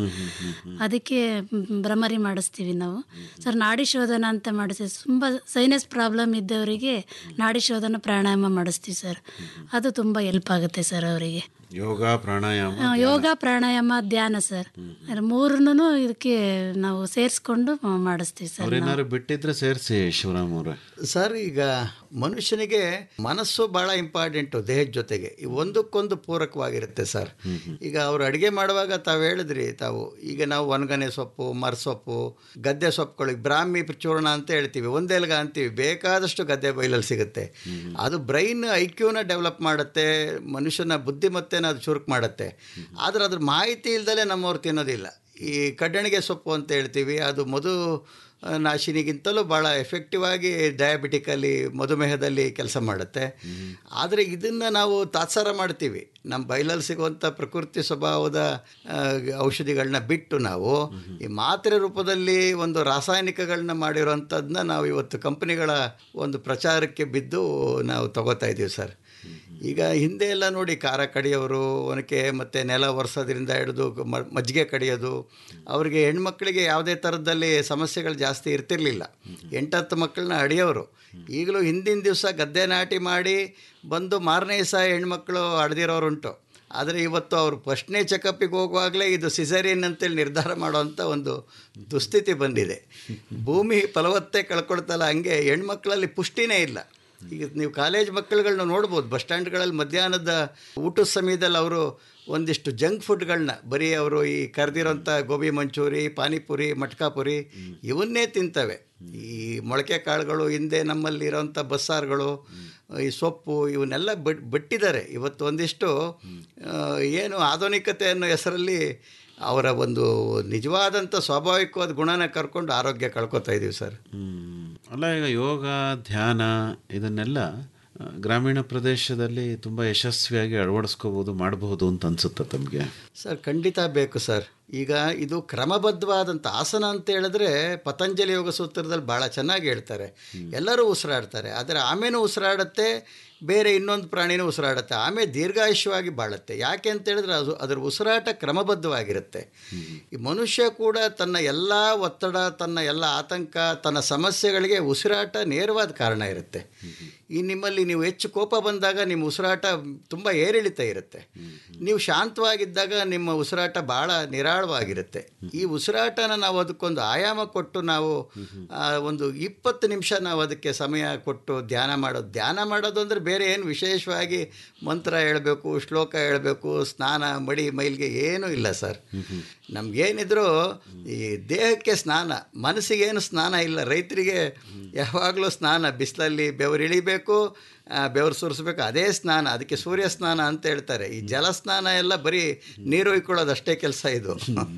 ಅದಕ್ಕೆ ಮ್, ಭ್ರಮರಿ ಮಾಡಿಸ್ತೀವಿ ನಾವು ಸರ್ ನಾಡಿ ಶೋಧನ ಅಂತ ಮಾಡಿಸ್ತೀವಿ ತುಂಬ ಸೈನಸ್ ಪ್ರಾಬ್ಲಮ್ ಇದ್ದವರಿಗೆ ನಾಡಿ ಶೋಧನ ಪ್ರಾಣಾಯಾಮ ಮಾಡಿಸ್ತೀವಿ ಸರ್ ಅದು ತುಂಬ ಹೆಲ್ಪ್ ಆಗುತ್ತೆ ಸರ್ ಅವರಿಗೆ
ಯೋಗ ಪ್ರಾಣಾಯಾಮ
ಆ, ಯೋಗ ಪ್ರಾಣಾಯಾಮ ಧ್ಯಾನ ಸರ್ ಮೂರನ್ನು ಇದಕ್ಕೆ ನಾವು ಸೇರಿಸ್ಕೊಂಡು ಮಾಡಿಸ್ತೀವಿ ಸರ್ ನಾವು.
ಅವ್ರೇನಾದ್ರು ಬಿಟ್ಟಿದ್ರೆ ಸೇರಿಸಿ ಶಿವರಾಮ್ ಅವರೇ
ಸರ್ ಈಗ ಮನುಷ್ಯನಿಗೆ ಮನಸ್ಸು ಭಾಳ ಇಂಪಾರ್ಟೆಂಟು ದೇಹದ ಜೊತೆಗೆ ಈ ಒಂದಕ್ಕೊಂದು ಪೂರಕವಾಗಿರುತ್ತೆ ಸರ್ ಈಗ ಅವ್ರು ಅಡುಗೆ ಮಾಡುವಾಗ ತಾವು ಹೇಳಿದ್ರಿ ತಾವು ಈಗ ನಾವು ಒಣಗನೆ ಸೊಪ್ಪು ಮರಸೊಪ್ಪು ಗದ್ದೆ ಸೊಪ್ಪುಗಳಿಗೆ ಬ್ರಾಹ್ಮಿ ಚೂರ್ಣ ಅಂತ ಹೇಳ್ತೀವಿ ಒಂದೆಲ್ಗ ಅಂತೀವಿ ಬೇಕಾದಷ್ಟು ಗದ್ದೆ ಬೈಲಲ್ಲಿ ಸಿಗುತ್ತೆ ಅದು ಬ್ರೈನ್ ಐಕ್ಯೂನ ಡೆವಲಪ್ ಮಾಡುತ್ತೆ ಮನುಷ್ಯನ ಬುದ್ಧಿಮತ್ತೆನ ಅದು ಚುರುಕು ಮಾಡುತ್ತೆ ಆದರೆ ಅದ್ರ ಮಾಹಿತಿ ಇಲ್ದಲೇ ನಮ್ಮವ್ರು ತಿನ್ನೋದಿಲ್ಲ ಈ ಕಡ್ಡಣಿಗೆ ಸೊಪ್ಪು ಅಂತ ಹೇಳ್ತೀವಿ ಅದು ಮಧು ಆ, ನಾಶಿನಿಗಿಂತಲೂ ಭಾಳ ಎಫೆಕ್ಟಿವ್ ಆಗಿ ಡಯಾಬಿಟಿಕಲ್ಲಿ ಮಧುಮೇಹದಲ್ಲಿ ಕೆಲಸ ಮಾಡುತ್ತೆ ಆದರೆ ಇದನ್ನು ನಾವು ತಾತ್ಸಾರ ಮಾಡ್ತೀವಿ ನಮ್ಮ ಬೈಲಲ್ಲಿ ಸಿಗುವಂಥ ಪ್ರಕೃತಿ ಸ್ವಭಾವದ ಆ, ಔಷಧಿಗಳನ್ನ ಬಿಟ್ಟು ನಾವು ಈ ಮಾತ್ರೆ ರೂಪದಲ್ಲಿ ಒಂದು ರಾಸಾಯನಿಕಗಳನ್ನ ಮಾಡಿರೋಂಥದ್ದನ್ನ ನಾವು ಇವತ್ತು ಕಂಪ್ನಿಗಳ ಒಂದು ಪ್ರಚಾರಕ್ಕೆ ಬಿದ್ದು ನಾವು ತಗೋತಾ ಇದ್ದೀವಿ ಸರ್ ಈಗ ಹಿಂದೆ ಎಲ್ಲ ನೋಡಿ ಖಾರ ಕಡಿಯೋರು ಒನಕೆ ಮತ್ತು ನೆಲ ಒರೆಸೋದ್ರಿಂದ ಹಿಡಿದು ಮ- ಮಜ್ಜಿಗೆ ಕಡಿಯೋದು ಅವರಿಗೆ ಹೆಣ್ಮಕ್ಳಿಗೆ ಯಾವುದೇ ಥರದಲ್ಲಿ ಸಮಸ್ಯೆಗಳು ಜಾಸ್ತಿ ಇರ್ತಿರ್ಲಿಲ್ಲ ಎಂಟತ್ತು ಮಕ್ಕಳನ್ನ ಅಡಿಯೋರು ಈಗಲೂ ಹಿಂದಿನ ದಿವಸ ಗದ್ದೆ ನಾಟಿ ಮಾಡಿ ಬಂದು ಮಾರನೇ ದಿವಸ ಹೆಣ್ಮಕ್ಳು ಅಡ್ದಿರೋರುಂಟು ಆದರೆ ಇವತ್ತು ಅವರು ಫಸ್ಟ್ನೇ ಚೆಕಪ್ಪಿಗೆ ಹೋಗುವಾಗಲೇ ಇದು ಸಿಸೇರಿಯನ್ ಅಂತೇಳಿ ನಿರ್ಧಾರ ಮಾಡೋವಂಥ ಒಂದು ದುಸ್ಥಿತಿ ಬಂದಿದೆ ಭೂಮಿ ಫಲವತ್ತೆ ಕಳ್ಕೊಳ್ತಲ್ಲ ಹಂಗೆ ಹೆಣ್ಮಕ್ಳಲ್ಲಿ ಪುಷ್ಟಿನೇ ಇಲ್ಲ ಈಗ ನೀವು ಕಾಲೇಜ್ ಮಕ್ಕಳುಗಳನ್ನ ನೋಡ್ಬೋದು ಬಸ್ ಸ್ಟ್ಯಾಂಡ್ಗಳಲ್ಲಿ ಮಧ್ಯಾಹ್ನದ ಊಟದ ಸಮಯದಲ್ಲಿ ಅವರು ಒಂದಿಷ್ಟು ಜಂಕ್ ಫುಡ್ಗಳನ್ನ ಬರೀ ಅವರು ಈ ಕರೆದಿರೋಂಥ ಗೋಬಿ ಮಂಚೂರಿ ಪಾನಿಪುರಿ ಮಟ್ಕಾಪುರಿ ಇವನ್ನೇ ತಿಂತವೆ ಈ ಮೊಳಕೆ ಕಾಳುಗಳು ಹಿಂದೆ ನಮ್ಮಲ್ಲಿ ಇರೋಂಥ ಬಸ್ಸಾರುಗಳು ಈ ಸೊಪ್ಪು ಇವನ್ನೆಲ್ಲ ಬಿಟ್ ಬಿಟ್ಟಿದ್ದಾರೆ ಇವತ್ತು ಒಂದಿಷ್ಟು ಆ, ಏನು ಆಧುನಿಕತೆ ಅನ್ನೋ ಹೆಸರಲ್ಲಿ ಅವರ ಒಂದು ನಿಜವಾದಂಥ ಸ್ವಾಭಾವಿಕವಾದ ಗುಣನ ಕರ್ಕೊಂಡು ಆರೋಗ್ಯ ಕಳ್ಕೊತಾ ಇದ್ದೀವಿ ಸರ್
ಅಲ್ಲ ಈಗ ಯೋಗ ಧ್ಯಾನ ಇದನ್ನೆಲ್ಲ ಆ, ಗ್ರಾಮೀಣ ಪ್ರದೇಶದಲ್ಲಿ ತುಂಬ ಯಶಸ್ವಿಯಾಗಿ ಅಳವಡಿಸ್ಕೋಬೋದು ಮಾಡಬಹುದು ಅಂತ ಅನ್ಸುತ್ತೆ ತಮಗೆ
ಸರ್ ಖಂಡಿತ ಬೇಕು ಸರ್ ಈಗ ಇದು ಕ್ರಮಬದ್ಧವಾದಂಥ ಆಸನ ಅಂತ ಹೇಳಿದ್ರೆ ಪತಂಜಲಿ ಯೋಗ ಸೂತ್ರದಲ್ಲಿ ಭಾಳ ಚೆನ್ನಾಗಿ ಹೇಳ್ತಾರೆ ಎಲ್ಲರೂ ಉಸಿರಾಡ್ತಾರೆ ಆದರೆ ಆಮೇನೂ ಉಸಿರಾಡುತ್ತೆ ಬೇರೆ ಇನ್ನೊಂದು ಪ್ರಾಣಿನೂ ಉಸಿರಾಡುತ್ತೆ ಆಮೇಲೆ ದೀರ್ಘಾಯುಷ್ಯವಾಗಿ ಬಾಳುತ್ತೆ ಯಾಕೆ ಅಂತ ಹೇಳಿದ್ರೆ ಅದು ಅದರ ಉಸಿರಾಟ ಕ್ರಮಬದ್ಧವಾಗಿರುತ್ತೆ ಈ ಮನುಷ್ಯ ಕೂಡ ತನ್ನ ಎಲ್ಲ ಒತ್ತಡ ತನ್ನ ಎಲ್ಲ ಆತಂಕ ತನ್ನ ಸಮಸ್ಯೆಗಳಿಗೆ ಉಸಿರಾಟ ನೇರವಾದ ಕಾರಣ ಇರುತ್ತೆ ಈ ನಿಮ್ಮಲ್ಲಿ ನೀವು ಹೆಚ್ಚು ಕೋಪ ಬಂದಾಗ ನಿಮ್ಮ ಉಸಿರಾಟ ತುಂಬ ಏರಿಳಿತ ಇರುತ್ತೆ ನೀವು ಶಾಂತವಾಗಿದ್ದಾಗ ನಿಮ್ಮ ಉಸಿರಾಟ ಭಾಳ ನಿರಾಳವಾಗಿರುತ್ತೆ ಈ ಉಸಿರಾಟನ ನಾವು ಅದಕ್ಕೊಂದು ಆಯಾಮ ಕೊಟ್ಟು ನಾವು ಆ, ಒಂದು ಇಪ್ಪತ್ತು ನಿಮಿಷ ನಾವು ಅದಕ್ಕೆ ಸಮಯ ಕೊಟ್ಟು ಧ್ಯಾನ ಮಾಡೋದು ಧ್ಯಾನ ಮಾಡೋದು ಅಂದರೆ ಬೇರೆ ಏನು ವಿಶೇಷವಾಗಿ ಮಂತ್ರ ಹೇಳಬೇಕು ಶ್ಲೋಕ ಹೇಳಬೇಕು ಸ್ನಾನ ಮಡಿ ಮೈಲ್ಗೆ ಏನೂ ಇಲ್ಲ ಸರ್ ನಮಗೇನಿದ್ರು ಈ ದೇಹಕ್ಕೆ ಸ್ನಾನ ಮನಸ್ಸಿಗೇನು ಸ್ನಾನ ಇಲ್ಲ ರೈತರಿಗೆ ಯಾವಾಗಲೂ ಸ್ನಾನ ಬಿಸಿಲಲ್ಲಿ ಬೆವರು ಇಳಿಬೇಕು ಆ, ಬೆವರು ಸುರಿಸ್ಬೇಕು ಅದೇ ಸ್ನಾನ ಅದಕ್ಕೆ ಸೂರ್ಯ ಸ್ನಾನ ಅಂತ ಹೇಳ್ತಾರೆ ಈ ಜಲ ಸ್ನಾನ ಎಲ್ಲ ಬರೀ ನೀರು ಒಯ್ಕೊಳ್ಳೋದು ಅಷ್ಟೇ ಕೆಲಸ ಇದು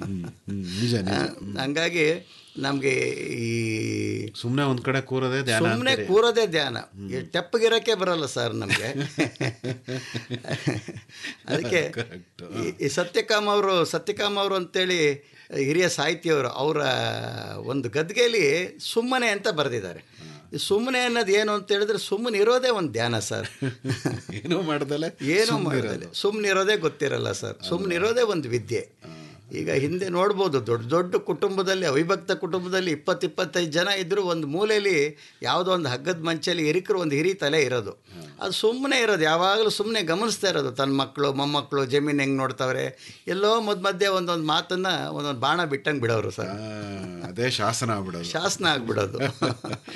ನಿಜ
ಆ, ಹಂಗಾಗಿ ನಮಗೆ ಈ
ಸುಮ್ಮನೆ ಒಂದ್ ಕಡೆ ಕೂರೋದೇ ಧ್ಯಾನ
ಸುಮ್ಮನೆ
ಅಂತೀರಿ.
ಕೂರೋದೇ ಧ್ಯಾನ ಈ ತೆಪ್ಪಗಿರಕ್ಕೆ ಬರಲ್ಲ ಸರ್ ನಮಗೆ ಅದಕ್ಕೆ ಈ- ಈ ಸತ್ಯಕಾಮ್ ಅವರು ಸತ್ಯಕಾಮ್ ಅವರು ಅಂತೇಳಿ ಹಿರಿಯ ಸಾಹಿತಿಯವರು ಅವರ ಒಂದು ಗದ್ಗೆಯಲ್ಲಿ ಸುಮ್ಮನೆ ಅಂತ ಬರೆದಿದ್ದಾರೆ ಈ ಸುಮ್ಮನೆ ಅನ್ನೋದು ಏನು ಅಂತ ಹೇಳಿದ್ರೆ ಸುಮ್ಮನೆ ಇರೋದೇ ಒಂದು ಧ್ಯಾನ ಸರ್
ಏನೂ ಮಾಡ್ದಲೆ
ಏನೂ
ಸುಮ್ನೆ
ಮಾಡೋದಿಲ್ಲ ಸುಮ್ಮನೆ ಇರೋದೇ ಗೊತ್ತಿರಲ್ಲ ಸರ್ ಸುಮ್ಮನೆ ಇರೋದೇ ಒಂದು ವಿದ್ಯೆ ಈಗ ಹಿಂದೆ ನೋಡ್ಬೋದು ದೊಡ್ಡ ದೊಡ್ಡ ಕುಟುಂಬದಲ್ಲಿ ಅವಿಭಕ್ತ ಕುಟುಂಬದಲ್ಲಿ ಇಪ್ಪತ್ತು ಇಪ್ಪತ್ತೈದು ಜನ ಇದ್ದರೂ ಒಂದು ಮೂಲೆಯಲ್ಲಿ ಯಾವುದೋ ಒಂದು ಹಗ್ಗದ ಮಂಚಲ್ಲಿ ಎರಿಕರು ಒಂದು ಹಿರಿ ತಲೆ ಇರೋದು ಅದು ಸುಮ್ಮನೆ ಇರೋದು ಯಾವಾಗಲೂ ಸುಮ್ಮನೆ ಗಮನಿಸ್ತಾ ಇರೋದು ತನ್ನ ಮಕ್ಕಳು ಮೊಮ್ಮಕ್ಕಳು ಜಮೀನು ಹೆಂಗೆ ನೋಡ್ತಾವ್ರೆ ಎಲ್ಲೋ ಮಧ್ಯ ಮಧ್ಯೆ ಒಂದೊಂದು ಮಾತನ್ನು ಒಂದೊಂದು ಬಾಣ ಬಿಟ್ಟಂಗೆ ಬಿಡೋರು ಸರ್
ಅದೇ ಶಾಸನ ಆಗ್ಬಿಡೋದು
ಶಾಸನ ಆಗ್ಬಿಡೋದು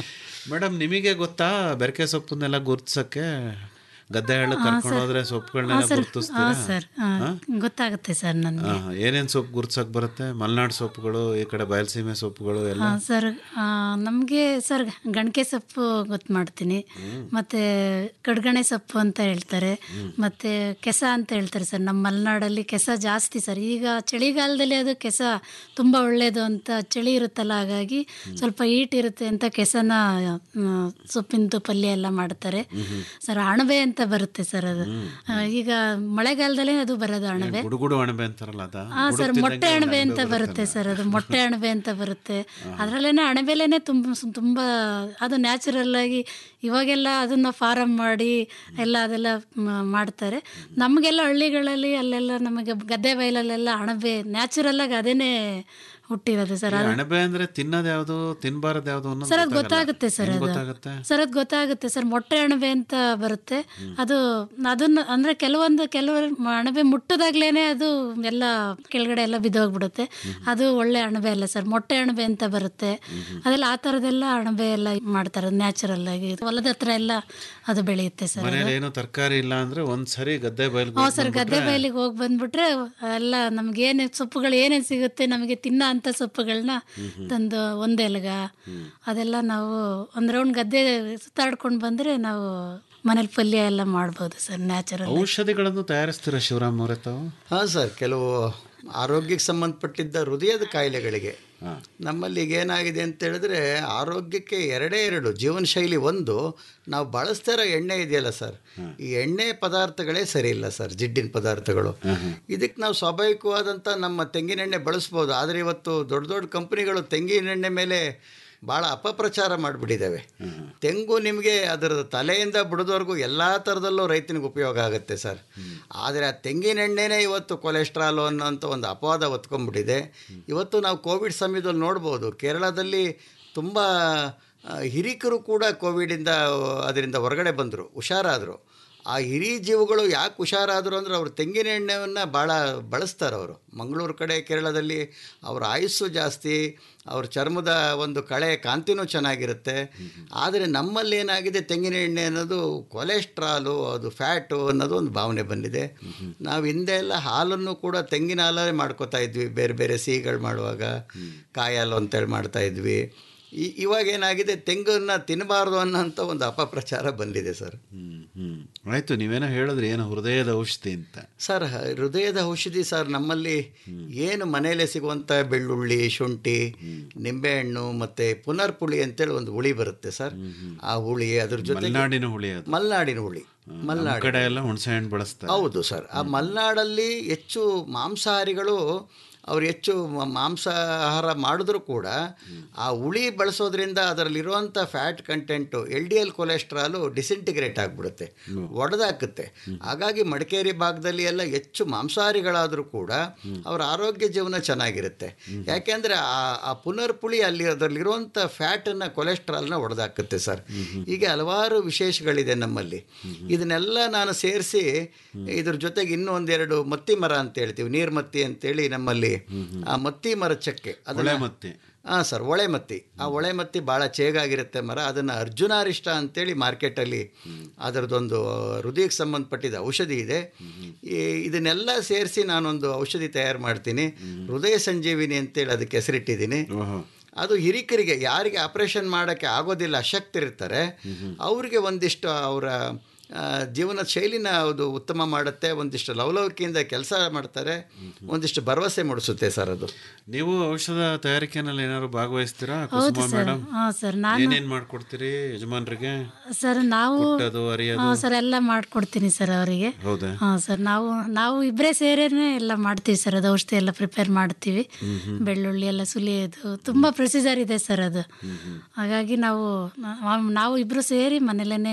ಮೇಡಮ್ ನಿಮಗೆ ಗೊತ್ತಾ ಬೆರಕೆ ಸೊಪ್ಪನ್ನೆಲ್ಲ ಗುರ್ತಿಸಕ್ಕೆ ಗದ್ದೆ ಹಳ್ಳ
ಹಾ,
ಕರ್ಕೊಂಡು
ಸರ್.
ಹೋದ್ರೆ
ಹಾ,
ಸೊಪ್ಪುಗಳನ್ನೆಲ್ಲ
ಸರ್. ಹಾ,
ಗುರ್ತಿಸ್ತೀರಾ
ಸರ್ ಹಾ,
ಹಾ?
ಗೊತ್ತಾಗುತ್ತೆ ಸರ್ ನನಗೆ
ಆ, ಏನೇನ್ ಸೊಪ್ಪು ಗುರ್ತಿಸಕ್ ಬರುತ್ತೆ ಮಲೆನಾಡು ಸೊಪ್ಪುಗಳು ಈ ಕಡೆ ಬಯಲುಸೀಮೆ ಸೊಪ್ಪುಗಳು ಎಲ್ಲ
ಹಾಂ ಸರ್ ನಮಗೆ ಸರ್ ಗಣಕೆ ಸೊಪ್ಪು ಗೊತ್ತು ಮಾಡ್ತೀನಿ ಮತ್ತು ಕಡ್ಗಣೆ ಸೊಪ್ಪು ಅಂತ ಹೇಳ್ತಾರೆ ಮತ್ತು ಕೆಸ ಅಂತ ಹೇಳ್ತಾರೆ ಸರ್ ನಮ್ಮ ಮಲೆನಾಡಲ್ಲಿ ಕೆಸ ಜಾಸ್ತಿ ಸರ್ ಈಗ ಚಳಿಗಾಲದಲ್ಲಿ ಅದು ಕೆಸ ತುಂಬ ಒಳ್ಳೆಯದು ಅಂತ ಚಳಿ ಇರುತ್ತಲ್ಲ ಹಾಗಾಗಿ ಸ್ವಲ್ಪ ಈಟ್ ಇರುತ್ತೆ ಅಂತ ಕೆಸನ ಆ, ಸೊಪ್ಪಿಂದು ಪಲ್ಯ ಎಲ್ಲ ಮಾಡ್ತಾರೆ ಸರ್ ಅಣಬೆ ಅಂತ ಬರುತ್ತೆ ಸರ್ ಅದು ಆ, ಈಗ ಮಳೆಗಾಲದಲ್ಲೇ ಅದು ಬರೋದು ಅಣಬೆ
ಗುಡುಗುಡು ಅಣಬೆ ಅಂತಾರಲ್ಲ ಅದ
ಹಾ ಸರ್ ಮೊಟ್ಟೆ ಅಣಬೆ ಅಂತ ಬರುತ್ತೆ ಸರ್ ಅದು ಮೊಟ್ಟೆ ಅಣಬೆ ಅಂತ ಬರುತ್ತೆ ಅದರಲ್ಲೇನೆ ಅಣಬೆಲೇನೆ ತುಂಬ ತುಂಬ ಅದು ನ್ಯಾಚುರಲ್ ಆಗಿ ಇವಾಗೆಲ್ಲ ಅದನ್ನ ಫಾರಮ್ ಮಾಡಿ ಎಲ್ಲ ಅದೆಲ್ಲ ಮ- ಮಾಡ್ತಾರೆ ನಮಗೆಲ್ಲ ಹಳ್ಳಿಗಳಲ್ಲಿ ಅಲ್ಲೆಲ್ಲ ನಮಗೆ ಗದ್ದೆ ಬಯಲಲ್ಲೆಲ್ಲ ಅಣಬೆ ನ್ಯಾಚುರಲ್ ಆಗಿ ಅದೇನೇ ಹುಟ್ಟಿರೋದು ಸರ್
ಈ
ಅದು
ಅಣಬೆ ಅಂದ್ರೆ ತಿನ್ನೋದು ಯಾವ್ದು ತಿನ್ಬಾರದು ಯಾವ್ದು ಅನ್ನೋದು
ಸರ್ ಅದು
ಗೊತ್ತಾಗಲ್ಲ.
ಗೊತ್ತಾಗುತ್ತೆ ಸರ್
ಹೆಂಗ್
ಅದು
ಗೊತ್ತಾಗುತ್ತೆ
ಸರ್ ಅದು ಗೊತ್ತಾಗುತ್ತೆ ಸರ್ ಮೊಟ್ಟೆ ಅಣಬೆ ಅಂತ ಬರುತ್ತೆ ಅದು ಅದನ್ನ ಅಂದ್ರೆ ಕೆಲವೊಂದು ಕೆಲವರು ಅಣಬೆ ಮುಟ್ಟದಾಗ್ಲೇನೆ ಅದು ಎಲ್ಲ ಕೆಳಗಡೆ ಎಲ್ಲ ಬಿದ್ದೋಗ್ಬಿಡುತ್ತೆ ಅದು ಒಳ್ಳೆ ಅಣಬೆ ಅಲ್ಲ ಸರ್ ಮೊಟ್ಟೆ ಅಣಬೆ ಅಂತ ಬರುತ್ತೆ ಅದೆಲ್ಲ ಆ ಥರದ್ದೆಲ್ಲ ಅಣಬೆ ಎಲ್ಲ ಮಾಡ್ತಾರೆ ನ್ಯಾಚುರಲ್ ಆಗಿ ಹೊಲದ ಹತ್ರ ಎಲ್ಲ ಅದು ಬೆಳೆಯುತ್ತೆ ಸರ್ ಅದು.
ಮನೇಲಿ ಏನು ತರಕಾರಿ ಇಲ್ಲ ಅಂದ್ರೆ ಒಂದ್ ಸರಿ ಗದ್ದೆ ಬಯಲ್ಗೆ
ಹ್ಞೂ ಸರ್ ಗದ್ದೆ ಬಯಲಿಗೆ ಹೋಗಿ ಬಂದ್ಬಿಟ್ರೆ ಎಲ್ಲ ನಮ್ಗೆ ಏನೇ ಸೊಪ್ಪುಗಳು ಏನೇನು ಸಿಗುತ್ತೆ ನಮಗೆ ತಿನ್ನೋ ಅಂಥ ಸೊಪ್ಪುಗಳನ್ನ ತಂದು ಒಂದೆಲ್ಗ ಅದೆಲ್ಲ ನಾವು ಒಂದು ರೌಂಡ್ ಗದ್ದೆ ಸುತ್ತಾಡ್ಕೊಂಡು ಬಂದರೆ ನಾವು ಮನೇಲಿ ಪಲ್ಯ ಎಲ್ಲ ಮಾಡ್ಬೋದು ಸರ್ ನ್ಯಾಚುರಲ್
ಔಷಧಿಗಳನ್ನು ತಯಾರಿಸ್ತೀರಾ ಶಿವರಾಮ್ ಅವರೇ ತಾವು
ಹಾಂ ಸರ್ ಕೆಲವು ಆರೋಗ್ಯಕ್ಕೆ ಸಂಬಂಧಪಟ್ಟಿದ್ದ ಹೃದಯದ ಕಾಯಿಲೆಗಳಿಗೆ ನಮ್ಮಲ್ಲಿ ಈಗ ಏನಾಗಿದೆ ಅಂತ ಹೇಳಿದ್ರೆ ಆರೋಗ್ಯಕ್ಕೆ ಎರಡೇ ಎರಡು ಜೀವನ ಶೈಲಿ ಒಂದು ನಾವು ಬಳಸ್ತಾ ಇರೋ ಎಣ್ಣೆ ಇದೆಯಲ್ಲ ಸರ್ ಈ ಎಣ್ಣೆ ಪದಾರ್ಥಗಳೇ ಸರಿ ಇಲ್ಲ ಸರ್ ಜಿಡ್ಡಿನ ಪದಾರ್ಥಗಳು ಇದಕ್ಕೆ ನಾವು ಸ್ವಾಭಾವಿಕವಾದಂಥ ನಮ್ಮ ತೆಂಗಿನೆಣ್ಣೆ ಬಳಸ್ಬೋದು ಆದರೆ ಇವತ್ತು ದೊಡ್ಡ ದೊಡ್ಡ ಕಂಪ್ನಿಗಳು ತೆಂಗಿನೆಣ್ಣೆ ಮೇಲೆ ಭಾಳ ಅಪಪ್ರಚಾರ ಮಾಡಿಬಿಟ್ಟಿದ್ದಾವೆ ತೆಂಗು ನಿಮಗೆ ಅದರ ತಲೆಯಿಂದ ಬಿಡೋದವರೆಗೂ ಎಲ್ಲ ಥರದಲ್ಲೂ ರೈತನಿಗೆ ಉಪಯೋಗ ಆಗುತ್ತೆ ಸರ್ ಆದರೆ ಆ ತೆಂಗಿನೆಣ್ಣೆನೇ ಇವತ್ತು ಕೊಲೆಸ್ಟ್ರಾಲು ಅನ್ನೋಂಥ ಒಂದು ಅಪವಾದ ಹೊತ್ಕೊಂಡ್ಬಿಟ್ಟಿದೆ ಇವತ್ತು ನಾವು ಕೋವಿಡ್ ಸಮಯದಲ್ಲಿ ನೋಡ್ಬೋದು ಕೇರಳದಲ್ಲಿ ತುಂಬ ಆ, ಹಿರಿಕರು ಕೂಡ ಕೋವಿಡಿಂದ ಅದರಿಂದ ಹೊರಗಡೆ ಬಂದರು ಹುಷಾರಾದರು ಆ ಹಿರಿ ಜೀವಗಳು ಯಾಕೆ ಹುಷಾರಾದರು ಅಂದರೆ ಅವರು ತೆಂಗಿನ ಎಣ್ಣೆಯನ್ನು ಭಾಳ ಬಳಸ್ತಾರೆ ಅವರು ಮಂಗಳೂರು ಕಡೆ ಕೇರಳದಲ್ಲಿ ಅವರ ಆಯುಸ್ಸು ಜಾಸ್ತಿ ಅವ್ರ ಚರ್ಮದ ಒಂದು ಕಳೆ ಕಾಂತಿನೂ ಚೆನ್ನಾಗಿರುತ್ತೆ ಆದರೆ ನಮ್ಮಲ್ಲಿ ಏನಾಗಿದೆ ತೆಂಗಿನ ಎಣ್ಣೆ ಅನ್ನೋದು ಕೊಲೆಸ್ಟ್ರಾಲು ಅದು ಫ್ಯಾಟು ಅನ್ನೋದು ಒಂದು ಭಾವನೆ ಬಂದಿದೆ ನಾವು ಹಿಂದೆ ಎಲ್ಲ ಹಾಲನ್ನು ಕೂಡ ತೆಂಗಿನ ಹಾಲೇ ಮಾಡ್ಕೋತಾ ಇದ್ವಿ ಬೇರೆ ಬೇರೆ ಸಿಹಿಗಳು ಮಾಡುವಾಗ ಕಾಯಿ ಹಾಲು ಅಂತೇಳಿ ಮಾಡ್ತಾ ಇದ್ವಿ ಈ ಇವಾಗ ಏನಾಗಿದೆ ತೆಂಗನ್ನು ತಿನ್ನಬಾರ್ದು ಅನ್ನೋಂಥ ಒಂದು ಅಪಪ್ರಚಾರ ಬಂದಿದೆ ಸರ್
ಹ್ಮ್ ಆಯ್ತು ನೀವೇನೋ ಹೇಳಿದ್ರಿ ಏನು ಹೃದಯದ ಔಷಧಿ ಅಂತ
ಸರ್ ಹ- ಹೃದಯದ ಔಷಧಿ ಸರ್ ನಮ್ಮಲ್ಲಿ ಏನು ಮನೆಯಲ್ಲೇ ಸಿಗುವಂಥ ಬೆಳ್ಳುಳ್ಳಿ ಶುಂಠಿ ನಿಂಬೆಹಣ್ಣು ಮತ್ತು ಪುನರ್ಪುಳಿ ಅಂತೇಳಿ ಒಂದು ಹುಳಿ ಬರುತ್ತೆ ಸರ್ ಆ ಹುಳಿ ಅದ್ರ ಜೊತೆ
ಮಲೆನಾಡಿನ ಹುಳಿ ಅದು
ಮಲ್ನಾಡಿನ ಹುಳಿ
ನಮ್ಮ
ಮಲ್ನಾಡು
ಕಡೆ ಎಲ್ಲ ಹುಣಸೆ ಹಣ್ಣು ಬಳಸ್ತಾರೆ
ಹೌದು ಸರ್ ಆ ಮಲೆನಾಡಲ್ಲಿ ಹೆಚ್ಚು ಮಾಂಸಾಹಾರಿಗಳು ಅವ್ರು ಹೆಚ್ಚು ಮ- ಮಾಂಸಾಹಾರ ಮಾಡಿದ್ರು ಕೂಡ ಆ ಹುಳಿ ಬಳಸೋದ್ರಿಂದ ಅದರಲ್ಲಿರುವಂಥ fat content L D L cholesterol disintegrate ಆಗಿಬಿಡುತ್ತೆ ಒಡೆದಾಕುತ್ತೆ ಹಾಗಾಗಿ ಮಡಿಕೇರಿ ಭಾಗದಲ್ಲಿ ಎಲ್ಲ ಹೆಚ್ಚು ಮಾಂಸಾಹಾರಿಗಳಾದರೂ ಕೂಡ ಅವರ ಆರೋಗ್ಯ ಜೀವನ ಚೆನ್ನಾಗಿರುತ್ತೆ ಯಾಕೆಂದರೆ ಆ ಆ ಪುನರ್ಪುಳಿ ಅಲ್ಲಿ ಅದರಲ್ಲಿರುವಂಥ ಫ್ಯಾಟನ್ನು ಕೊಲೆಸ್ಟ್ರಾಲ್ನ ಒಡೆದಾಕುತ್ತೆ ಸರ್ ಹೀಗೆ ಹಲವಾರು ವಿಶೇಷಗಳಿದೆ ನಮ್ಮಲ್ಲಿ ಇದನ್ನೆಲ್ಲ ನಾನು ಸೇರಿಸಿ ಇದ್ರ ಜೊತೆಗೆ ಇನ್ನೂ ಒಂದೆರಡು ಮತ್ತಿ ಮರ ಅಂತ ಹೇಳ್ತೀವಿ ನೀರು ಮತ್ತಿ ಅಂತೇಳಿ ನಮ್ಮಲ್ಲಿ ಆ ಮತ್ತಿ ಮರ ಚಕ್ಕೆ
ಒಳ್ಳೆ ಮತ್ತಿ
ಹಾಂ ಸರ್ ಒಳೆ ಮತ್ತಿ ಆ ಒಳೆ ಮತ್ತಿ ಭಾಳ ಚೇಗಾಗಿರುತ್ತೆ ಮರ ಅದನ್ನು ಅರ್ಜುನಾರಿಷ್ಟ ಅಂತೇಳಿ ಮಾರ್ಕೆಟಲ್ಲಿ ಅದರದ್ದೊಂದು ಹೃದಯಕ್ಕೆ ಸಂಬಂಧಪಟ್ಟಿದ ಔಷಧಿ ಇದೆ ಈ ಇದನ್ನೆಲ್ಲ ಸೇರಿಸಿ ನಾನೊಂದು ಔಷಧಿ ತಯಾರು ಮಾಡ್ತೀನಿ ಹೃದಯ ಸಂಜೀವಿನಿ ಅಂತೇಳಿ ಅದಕ್ಕೆ ಹೆಸರಿಟ್ಟಿದ್ದೀನಿ ಅದು ಹಿರಿಕರಿಗೆ ಯಾರಿಗೆ ಆಪರೇಷನ್ ಮಾಡೋಕ್ಕೆ ಆಗೋದಿಲ್ಲ ಅಶಕ್ತರಿರ್ತಾರೆ ಅವರಿಗೆ ಒಂದಿಷ್ಟು ಅವರ ಆ, ಜೀವನ ಶೈಲಿನ ಅದು ಉತ್ತಮ ಮಾಡುತ್ತೆ ಒಂದಿಷ್ಟು ಲವಲವಿಕೆಯಿಂದ ಕೆಲಸ ಮಾಡ್ತಾರೆ ಒಂದಿಷ್ಟು ಭರವಸೆ ಮೂಡಿಸುತ್ತೆ ಸರ್ ಅದು
ನೀವು ಔಷಧ ತಯಾರಿಕೆನಲ್ಲಿ ಏನಾದ್ರು ಭಾಗವಹಿಸ್ತೀರಾ
ಹೌದು
ಕುಸುಮ
ಸರ್
ಮೇಡಮ್
ಹಾಂ ಸರ್ ನಾನು
ಏನೇನ್ ಮಾಡ್ಕೊಡ್ತೀರಿ ಯಜಮಾನ್ರಿಗೆ
ಸರ್ ನಾವು
ಕುಟ್ಟೋದು, ಅರಿಯೋದು?
ಹಾಂ ಸರ್ ಎಲ್ಲ ಮಾಡ್ಕೊಡ್ತೀನಿ ಸರ್ ಅವರಿಗೆ
ಹೌದಾ
ಹಾಂ ಸರ್ ನಾವು ನಾವು ಇಬ್ಬರೇ ಸೇರೇನೆ ಎಲ್ಲ ಮಾಡ್ತೀವಿ ಸರ್ ಅದು ಔಷಧಿ ಎಲ್ಲ ಪ್ರಿಪೇರ್ ಮಾಡ್ತೀವಿ ಬೆಳ್ಳುಳ್ಳಿ ಎಲ್ಲ ಸುಲಿಯೋದು ತುಂಬ ಪ್ರೊಸೀಜರ್ ಇದೆ ಸರ್ ಅದು ಹಾಗಾಗಿ ನಾವು ನಾವು- ನಾವು ಇಬ್ಬರು ಸೇರಿ ಮನೇಲೇ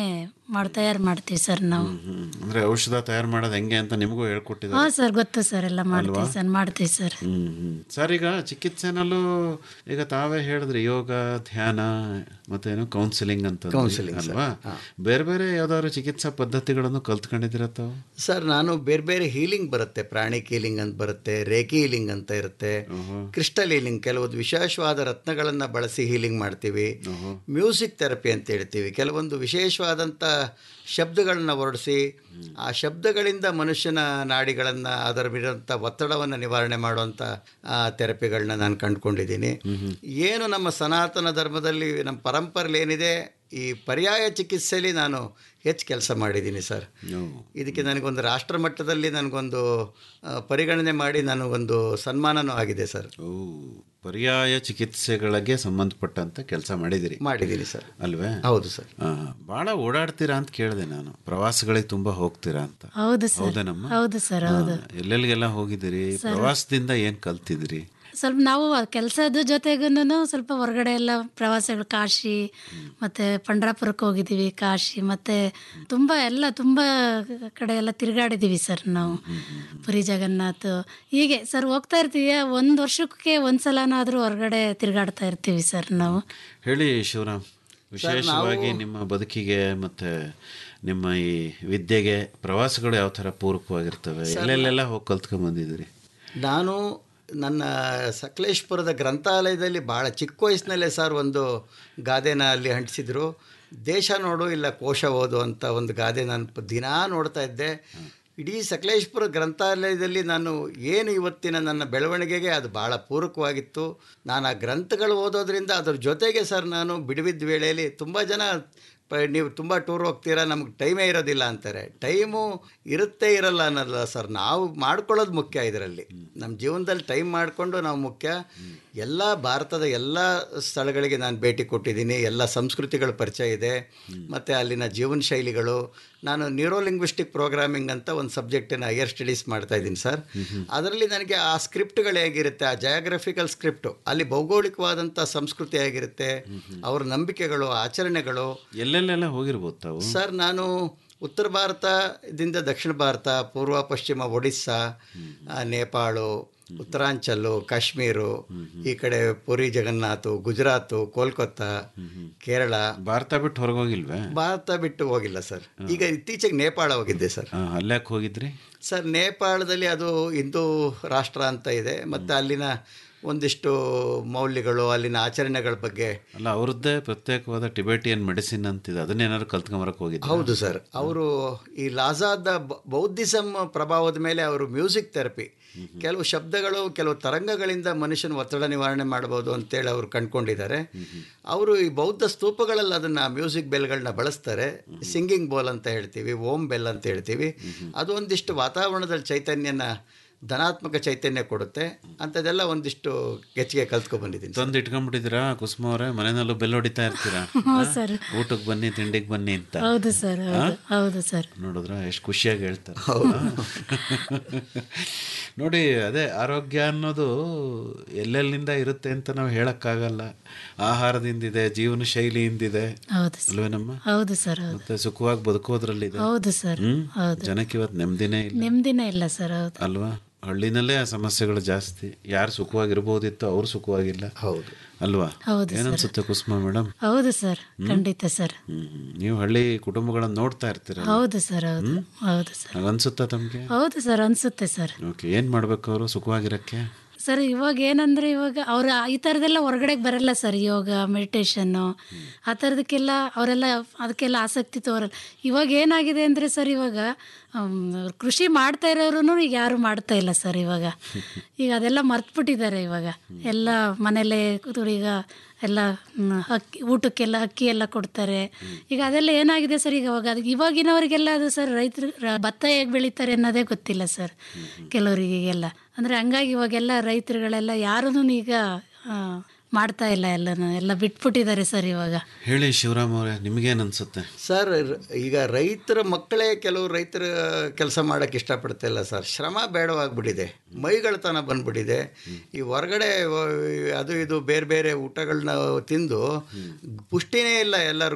ಮಾಡಿ ತಯಾರು ಮಾಡ್ತೀವಿ ಸರ್ ನಾವು
ಹ್ಮ್. ಅಂದ್ರೆ ಔಷಧ ತಯಾರು ಮಾಡೋದು ಹೆಂಗೆ ಅಂತ ನಿಮಗೂ
ಹಾಂ
ಹೇಳ್ಕೊಟ್ಟಿದ್ದಾರೆ
ಸರ್ ಗೊತ್ತು ಸರ್ ಎಲ್ಲ ಮಾಡ್ತೀವಿ
ಅಲ್ವಾ?
ಸರ್ ಮಾಡ್ತೀವಿ ಸರ್
ಹ್ಮ್ ಹ್ಮ್ ಸರ್ ಈಗ ಚಿಕಿತ್ಸೆನಲ್ಲೂ ಈಗ ತಾವೇ ಹೇಳಿದ್ರಿ ಯೋಗ ಧ್ಯಾನ ಮತ್ತೇನು ಕೌನ್ಸಿಲಿಂಗ್ ಅಂತ ಅಂದ್ರಿ,
Counseling, sir.
ಅಲ್ವಾ ಬೇರೆ ಬೇರೆ ಯಾವ್ದಾದ್ರು ಚಿಕಿತ್ಸಾ ಪದ್ಧತಿಗಳನ್ನು ಕಲ್ತ್ಕೊಂಡಿದ್ದೀರ ತಾವು
ಸರ್ ನಾನು ಬೇರೆ ಬೇರೆ ಹೀಲಿಂಗ್ ಬರುತ್ತೆ ಪ್ರಾಣಿಕ್ ಹೀಲಿಂಗ್ ಅಂತ ಬರುತ್ತೆ ರೇಖಿ ಹೀಲಿಂಗ್ ಅಂತ ಇರುತ್ತೆ ಕ್ರಿಸ್ಟಲ್ ಹೀಲಿಂಗ್ ಕೆಲವೊಂದು ವಿಶೇಷವಾದ ರತ್ನಗಳನ್ನು ಬಳಸಿ ಹೀಲಿಂಗ್ ಮಾಡ್ತೀವಿ ಮ್ಯೂಸಿಕ್ ಥೆರಪಿ ಅಂತ ಹೇಳ್ತೀವಿ ಕೆಲವೊಂದು ವಿಶೇಷವಾದಂಥ ಶಬ್ದಗಳನ್ನ ಹೊರಡಿಸಿ ಆ ಶಬ್ದಗಳಿಂದ ಮನುಷ್ಯನ ನಾಡಿಗಳನ್ನು ಅದರ ವಿರುದ್ಧ ಒತ್ತಡವನ್ನು ನಿವಾರಣೆ ಮಾಡುವಂಥ ಥೆರಪಿಗಳನ್ನ ನಾನು ಕಂಡುಕೊಂಡಿದ್ದೀನಿ ಏನು ನಮ್ಮ ಸನಾತನ ಧರ್ಮದಲ್ಲಿ ನಮ್ಮ ಪರಂಪರೆಯಲ್ಲಿ ಏನಿದೆ ಈ ಪರ್ಯಾಯ ಚಿಕಿತ್ಸೆಯಲ್ಲಿ ನಾನು ಹೆಚ್ಚು ಕೆಲಸ ಮಾಡಿದ್ದೀನಿ ಸರ್ ಇದಕ್ಕೆ ನನಗೊಂದು ರಾಷ್ಟ್ರ ಮಟ್ಟದಲ್ಲಿ ನನಗೊಂದು ಆ, ಪರಿಗಣನೆ ಮಾಡಿ ನನಗೊಂದು ಸನ್ಮಾನನೂ ಆಗಿದೆ ಸರ್
ಪರ್ಯಾಯ ಚಿಕಿತ್ಸೆಗಳಿಗೆ ಸಂಬಂಧಪಟ್ಟಂತ ಕೆಲಸ ಮಾಡಿದಿರಿ
ಮಾಡಿದ್ದೀನಿ ಸರ್
ಅಲ್ವೇ
ಹೌದು ಸರ್
ಭಾಳ ಓಡಾಡ್ತೀರಾ ಅಂತ ಕೇಳಿದೆ ನಾನು ಪ್ರವಾಸಗಳಿಗೆ ತುಂಬಾ ಹೋಗ್ತೀರಾ ಅಂತ
ಹೌದು ಸರ್
ಹೌದೇನಮ್ಮ
ಹೌದು ಸರ್ ಹೌದು
ಹಾ, ಎಲ್ಲೆಲ್ಲಿಗೆಲ್ಲ ಹೋಗಿದ್ದೀರಿ
ಸರ್.
ಪ್ರವಾಸದಿಂದ ಏನ್ ಕಲ್ತಿದ್ರಿ
ಸ್ವಲ್ಪ ನಾವು ಕೆಲಸದ ಜೊತೆಗೂ ಸ್ವಲ್ಪ ಹೊರಗಡೆ ಎಲ್ಲ ಪ್ರವಾಸಗಳು ಕಾಶಿ ಮತ್ತು ಪಂಡ್ರಾಪುರಕ್ಕೆ ಹೋಗಿದ್ದೀವಿ ಕಾಶಿ ಮತ್ತು ತುಂಬ ಎಲ್ಲ ತುಂಬ ಕಡೆ ಎಲ್ಲ ತಿರುಗಾಡಿದ್ದೀವಿ ಸರ್ ನಾವು ಪುರಿ ಜಗನ್ನಾಥ್ ಹೀಗೆ ಸರ್ ಹೋಗ್ತಾ ಇರ್ತೀವಿ ಒಂದು ವರ್ಷಕ್ಕೆ ಒಂದು ಸಲನಾದರೂ ಹೊರಗಡೆ ತಿರುಗಾಡ್ತಾ ಇರ್ತೀವಿ ಸರ್ ನಾವು
ಹೇಳಿ ಶಿವರಾಮ್ ವಿಶೇಷವಾಗಿ ನಿಮ್ಮ ಬದುಕಿಗೆ ಮತ್ತೆ ನಿಮ್ಮ ಈ ವಿದ್ಯೆಗೆ ಪ್ರವಾಸಗಳು ಯಾವ ಥರ ಪೂರಕವಾಗಿರ್ತವೆ
ಸರ್,
ಎಲ್ಲೆಲ್ಲೆಲ್ಲ ಹೋಗಿ ಕಲ್ತ್ಕೊಂಡ್ ಬಂದಿದ್ದೀರಿ
ನಾನು ನನ್ನ ಸಕಲೇಶ್ಪುರದ ಗ್ರಂಥಾಲಯದಲ್ಲಿ ಭಾಳ ಚಿಕ್ಕ ವಯಸ್ಸಿನಲ್ಲೇ ಸರ್ ಒಂದು ಗಾದೆನ ಅಲ್ಲಿ ಅಂಟಿಸಿದ್ರು ದೇಶ ನೋಡು ಇಲ್ಲ ಕೋಶ ಓದು ಅಂತ ಒಂದು ಗಾದೆ ನಾನು ಪ- ದಿನಾ ನೋಡ್ತಾ ಇದ್ದೆ ಇಡೀ ಸಕಲೇಶ್ಪುರ ಗ್ರಂಥಾಲಯದಲ್ಲಿ ನಾನು ಏನು ಇವತ್ತಿನ ನನ್ನ ಬೆಳವಣಿಗೆಗೆ ಅದು ಭಾಳ ಪೂರಕವಾಗಿತ್ತು ನಾನು ಆ ಗ್ರಂಥಗಳು ಓದೋದ್ರಿಂದ ಅದ್ರ ಜೊತೆಗೆ ಸರ್ ನಾನು ಬಿಡುವಿದ್ದ ವೇಳೆಯಲ್ಲಿ ತುಂಬ ಜನ ಪ ನೀವು ತುಂಬ ಟೂರ್ ಹೋಗ್ತೀರಾ ನಮಗೆ ಟೈಮೇ ಇರೋದಿಲ್ಲ ಅಂತಾರೆ ಟೈಮು ಇರುತ್ತೆ ಇರಲ್ಲ ಅನ್ನೋಲ್ಲ ಸರ್ ನಾವು ಮಾಡ್ಕೊಳ್ಳೋದು ಮುಖ್ಯ ಇದರಲ್ಲಿ ನಮ್ಮ ಜೀವನದಲ್ಲಿ ಟೈಮ್ ಮಾಡಿಕೊಂಡು ನಾವು ಮುಖ್ಯ ಎಲ್ಲ ಭಾರತದ ಎಲ್ಲ ಸ್ಥಳಗಳಿಗೆ ನಾನು ಭೇಟಿ ಕೊಟ್ಟಿದ್ದೀನಿ ಎಲ್ಲ ಸಂಸ್ಕೃತಿಗಳ ಪರಿಚಯ ಇದೆ ಮತ್ತು ಅಲ್ಲಿನ ಜೀವನ ಶೈಲಿಗಳು ನಾನು ನ್ಯೂರೋಲಿಂಗ್ವಿಸ್ಟಿಕ್ ಪ್ರೋಗ್ರಾಮಿಂಗ್ ಅಂತ ಒಂದು ಸಬ್ಜೆಕ್ಟನ್ನು ಹೈಯರ್ ಸ್ಟಡೀಸ್ ಮಾಡ್ತಾ ಇದ್ದೀನಿ ಸರ್ ಅದರಲ್ಲಿ ನನಗೆ ಆ ಸ್ಕ್ರಿಪ್ಟ್ಗಳು ಹೇಗಿರುತ್ತೆ ಆ ಜಯೋಗ್ರಫಿಕಲ್ ಸ್ಕ್ರಿಪ್ಟು ಅಲ್ಲಿ ಭೌಗೋಳಿಕವಾದಂಥ ಸಂಸ್ಕೃತಿ ಹೇಗಿರುತ್ತೆ ಅವ್ರ ನಂಬಿಕೆಗಳು ಆಚರಣೆಗಳು
ಎಲ್ಲೆಲ್ಲೆಲ್ಲ ಹೋಗಿರ್ಬೋದು ತಾವು
ಸರ್ ನಾನು ಉತ್ತರ ಭಾರತದಿಂದ ದಕ್ಷಿಣ ಭಾರತ ಪೂರ್ವ ಪಶ್ಚಿಮ ಒಡಿಸ್ಸಾ ಆ, ನೇಪಾಳು ಉತ್ತರಾಂಚಲು ಕಾಶ್ಮೀರು ಈ ಕಡೆ ಪುರಿ ಜಗನ್ನಾಥ್ ಗುಜರಾತು ಕೋಲ್ಕತ್ತಾ ಕೇರಳ
ಭಾರತ ಬಿಟ್ಟು ಹೊರಗೆ ಹೋಗಿಲ್ವೇ
ಭಾರತ ಬಿಟ್ಟು ಹೋಗಿಲ್ಲ ಸರ್ ಈಗ ಇತ್ತೀಚೆಗೆ ನೇಪಾಳ ಹೋಗಿದ್ದೆ ಸರ್
ಅಲ್ಯಾಕೆ ಹೋಗಿದ್ರಿ
ಸರ್ ನೇಪಾಳದಲ್ಲಿ ಅದು ಹಿಂದೂ ರಾಷ್ಟ್ರ ಅಂತ ಇದೆ ಮತ್ತು ಅಲ್ಲಿನ ಒಂದಿಷ್ಟು ಮೌಲ್ಯಗಳು ಅಲ್ಲಿನ ಆಚರಣೆಗಳ ಬಗ್ಗೆ
ಅಲ್ಲ ಅವ್ರದ್ದೇ ಪ್ರತ್ಯೇಕವಾದ ಟಿಬೆಟಿಯನ್ ಮೆಡಿಸಿನ್ ಅಂತಿದೆ ಅದನ್ನೇನಾದ್ರು ಕಲ್ತ್ಕೊಂಬರಕ್ಕೆ ಹೋಗಿದ್ದೆ
ಹೌದು ಸರ್ ಅವರು ಈ ಲಾಜಾದ ಬ- ಬೌದ್ಧಿಸಮ್ ಪ್ರಭಾವದ ಮೇಲೆ ಅವರು ಮ್ಯೂಸಿಕ್ ಥೆರಪಿ ಕೆಲವು ಶಬ್ದಗಳು ಕೆಲವು ತರಂಗಗಳಿಂದ ಮನುಷ್ಯನ ಒತ್ತಡ ನಿವಾರಣೆ ಮಾಡ್ಬೋದು ಅಂತೇಳಿ ಅವರು ಕಂಡ್ಕೊಂಡಿದ್ದಾರೆ ಅವರು ಈ ಬೌದ್ಧ ಸ್ತೂಪಗಳಲ್ಲಿ ಅದನ್ನು ಮ್ಯೂಸಿಕ್ ಬೆಲ್ಗಳನ್ನ ಬಳಸ್ತಾರೆ ಸಿಂಗಿಂಗ್ ಬೋಲ್ ಅಂತ ಹೇಳ್ತೀವಿ ಓಮ್ ಬೆಲ್ ಅಂತ ಹೇಳ್ತೀವಿ ಅದು ಒಂದಿಷ್ಟು ವಾತಾವರಣದಲ್ಲಿ ಚೈತನ್ಯನ ಧನಾತ್ಮಕ ಚೈತನ್ಯ ಕೊಡುತ್ತೆ ಅಂಥದ್ದೆಲ್ಲ ಒಂದಿಷ್ಟು ಹೆಚ್ಚಿಗೆ ಕಲ್ತ್ಕೊ ಬಂದಿದ್ದೀನಿ
ತಂದು ಇಟ್ಕೊಂಡ್ಬಿಟ್ಟಿದ್ದೀರಾ ಕುಸುಮ ಅವರೇ ಮನೆಯಲ್ಲೂ ಬೆಲ್ ಹೊಡಿತಾ ಇರ್ತೀರಾ
ಹ್ಞೂ
ಹಾ?
ಸರ್.
ಊಟಕ್ಕೆ ಬನ್ನಿ ತಿಂಡಿಗೆ ಬನ್ನಿ ಅಂತ
ಹೌದು ಸರ್ ಹೌದು
ಹಾ?
ಹೌದು ಸರ್
ನೋಡಿದ್ರ ಎಷ್ಟು ಖುಷಿಯಾಗಿ ಹೇಳ್ತಾರೆ ನೋಡಿ ಅದೇ ಆರೋಗ್ಯ ಅನ್ನೋದು ಎಲ್ಲೆಲ್ಲಿಂದ ಇರುತ್ತೆ ಅಂತ ನಾವು ಹೇಳಕ್ಕಾಗಲ್ಲ ಆಹಾರದಿಂದಿದೆ ಜೀವನ ಶೈಲಿಯಿಂದಿದೆ
ಹೌದು ಸರ್
ಅಲ್ವೇನಮ್ಮ
ಹೌದು ಸರ್ ಹೌದು
ಮತ್ತೆ ಸುಖವಾಗಿ ಬದುಕೋದ್ರಲ್ಲಿದೆ
ಹೌದು ಸರ್
ಹ್ಮ್
ಹೌದು
ಜನಕ್ಕೆ ಇವತ್ತು ನೆಮ್ಮದಿನೇ ಇಲ್ಲ
ನೆಮ್ಮದಿನೇ ಇಲ್ಲ ಸರ್ ಹೌದು
ಅಲ್ವಾ ಹಳ್ಳಿನಲ್ಲೇ ಆ ಸಮಸ್ಯೆಗಳು ಜಾಸ್ತಿ ಯಾರು ಸುಖವಾಗಿರ್ಬೋದಿತ್ತು ಅವ್ರು ಸುಖವಾಗಿಲ್ಲ
ಹೌದು
ಅಲ್ವಾ
ಹೌದು ಸರ್.
ಏನನ್ಸುತ್ತೆ ಕುಸುಮ ಮೇಡಮ್
ಹೌದು ಸರ್ ಖಂಡಿತ ಸರ್
ನೀವು ಹಳ್ಳಿ ಕುಟುಂಬಗಳನ್ನ ನೋಡ್ತಾ ಇರ್ತೀರ
ಹೌದು ಸರ್ ಹೌದು ಹೌದು ಸರ್
ಅನ್ಸುತ್ತಾ ತಮಗೆ
ಹೌದು ಸರ್ ಅನ್ಸುತ್ತೆ ಸರ್
ಓಕೆ ಏನು ಮಾಡ್ಬೇಕು ಅವರು ಸುಖವಾಗಿರಕ್ಕೆ
ಸರ್ ಇವಾಗ ಏನಂದ್ರೆ ಇವಾಗ ಅವ್ರು ಈ ಥರದ್ದೆಲ್ಲ ಹೊರಗಡೆಗೆ ಬರಲ್ಲ ಸರ್ ಯೋಗ ಮೆಡಿಟೇಷನ್ನು ಆ ಥರದಕ್ಕೆಲ್ಲ ಅವರೆಲ್ಲ ಅದಕ್ಕೆಲ್ಲ ಆಸಕ್ತಿ ತೋರಲ್ಲ ಇವಾಗ ಏನಾಗಿದೆ ಅಂದರೆ ಸರ್ ಇವಾಗ ಆಮ್, ಕೃಷಿ ಮಾಡ್ತಾ ಇರೋರು ಈಗ ಯಾರು ಮಾಡ್ತಾ ಇಲ್ಲ ಸರ್ ಇವಾಗ ಈಗ ಅದೆಲ್ಲ ಮರ್ತ್ಬಿಟ್ಟಿದ್ದಾರೆ ಇವಾಗ ಎಲ್ಲ ಮನೇಲೇ ಕೂತ್ಕೊಂಡು ಈಗ ಎಲ್ಲ ಮ್, ಅಕ್ಕಿ ಊಟಕ್ಕೆಲ್ಲ ಅಕ್ಕಿ ಎಲ್ಲ ಕೊಡ್ತಾರೆ ಈಗ ಅದೆಲ್ಲ ಏನಾಗಿದೆ ಸರ್ ಈಗ ಅವಾಗ ಅದಕ್ಕೆ ಇವಾಗಿನವರಿಗೆಲ್ಲ ಅದು ಸರ್ ರೈತರು ರ- ಭತ್ತ ಹೇಗೆ ಬೆಳೀತಾರೆ ಅನ್ನೋದೇ ಗೊತ್ತಿಲ್ಲ ಸರ್ ಕೆಲವರಿಗೆಲ್ಲ ಅಂದರೆ ಹಂಗಾಗಿ ಇವಾಗೆಲ್ಲ ರೈತರುಗಳೆಲ್ಲ ಯಾರೂ ಈಗ ಆ, ಮಾಡ್ತಾ ಇಲ್ಲ ಎಲ್ಲನೂ ಎಲ್ಲ ಬಿಟ್ಬಿಟ್ಟಿದ್ದಾರೆ ಸರ್ ಇವಾಗ
ಹೇಳಿ ಶಿವರಾಮ್ ಅವರೇ ನಿಮಗೇನು ಅನ್ಸುತ್ತೆ
ಸರ್ ರ- ಈಗ ರೈತರ ಮಕ್ಕಳೇ ಕೆಲವು ರೈತರ ಕೆಲಸ ಮಾಡೋಕ್ಕೆ ಇಷ್ಟಪಡ್ತಿಲ್ಲ ಸರ್ ಶ್ರಮ ಬೇಡವಾಗ್ಬಿಟ್ಟಿದೆ ಮೈಗಳತನ ಬಂದ್ಬಿಟ್ಟಿದೆ ಈ ಹೊರಗಡೆ ವ- ಅದು ಇದು ಬೇರೆ ಬೇರೆ ಊಟಗಳನ್ನ ತಿಂದು ಪುಷ್ಟಿನೇ ಇಲ್ಲ ಎಲ್ಲರಿಗೂ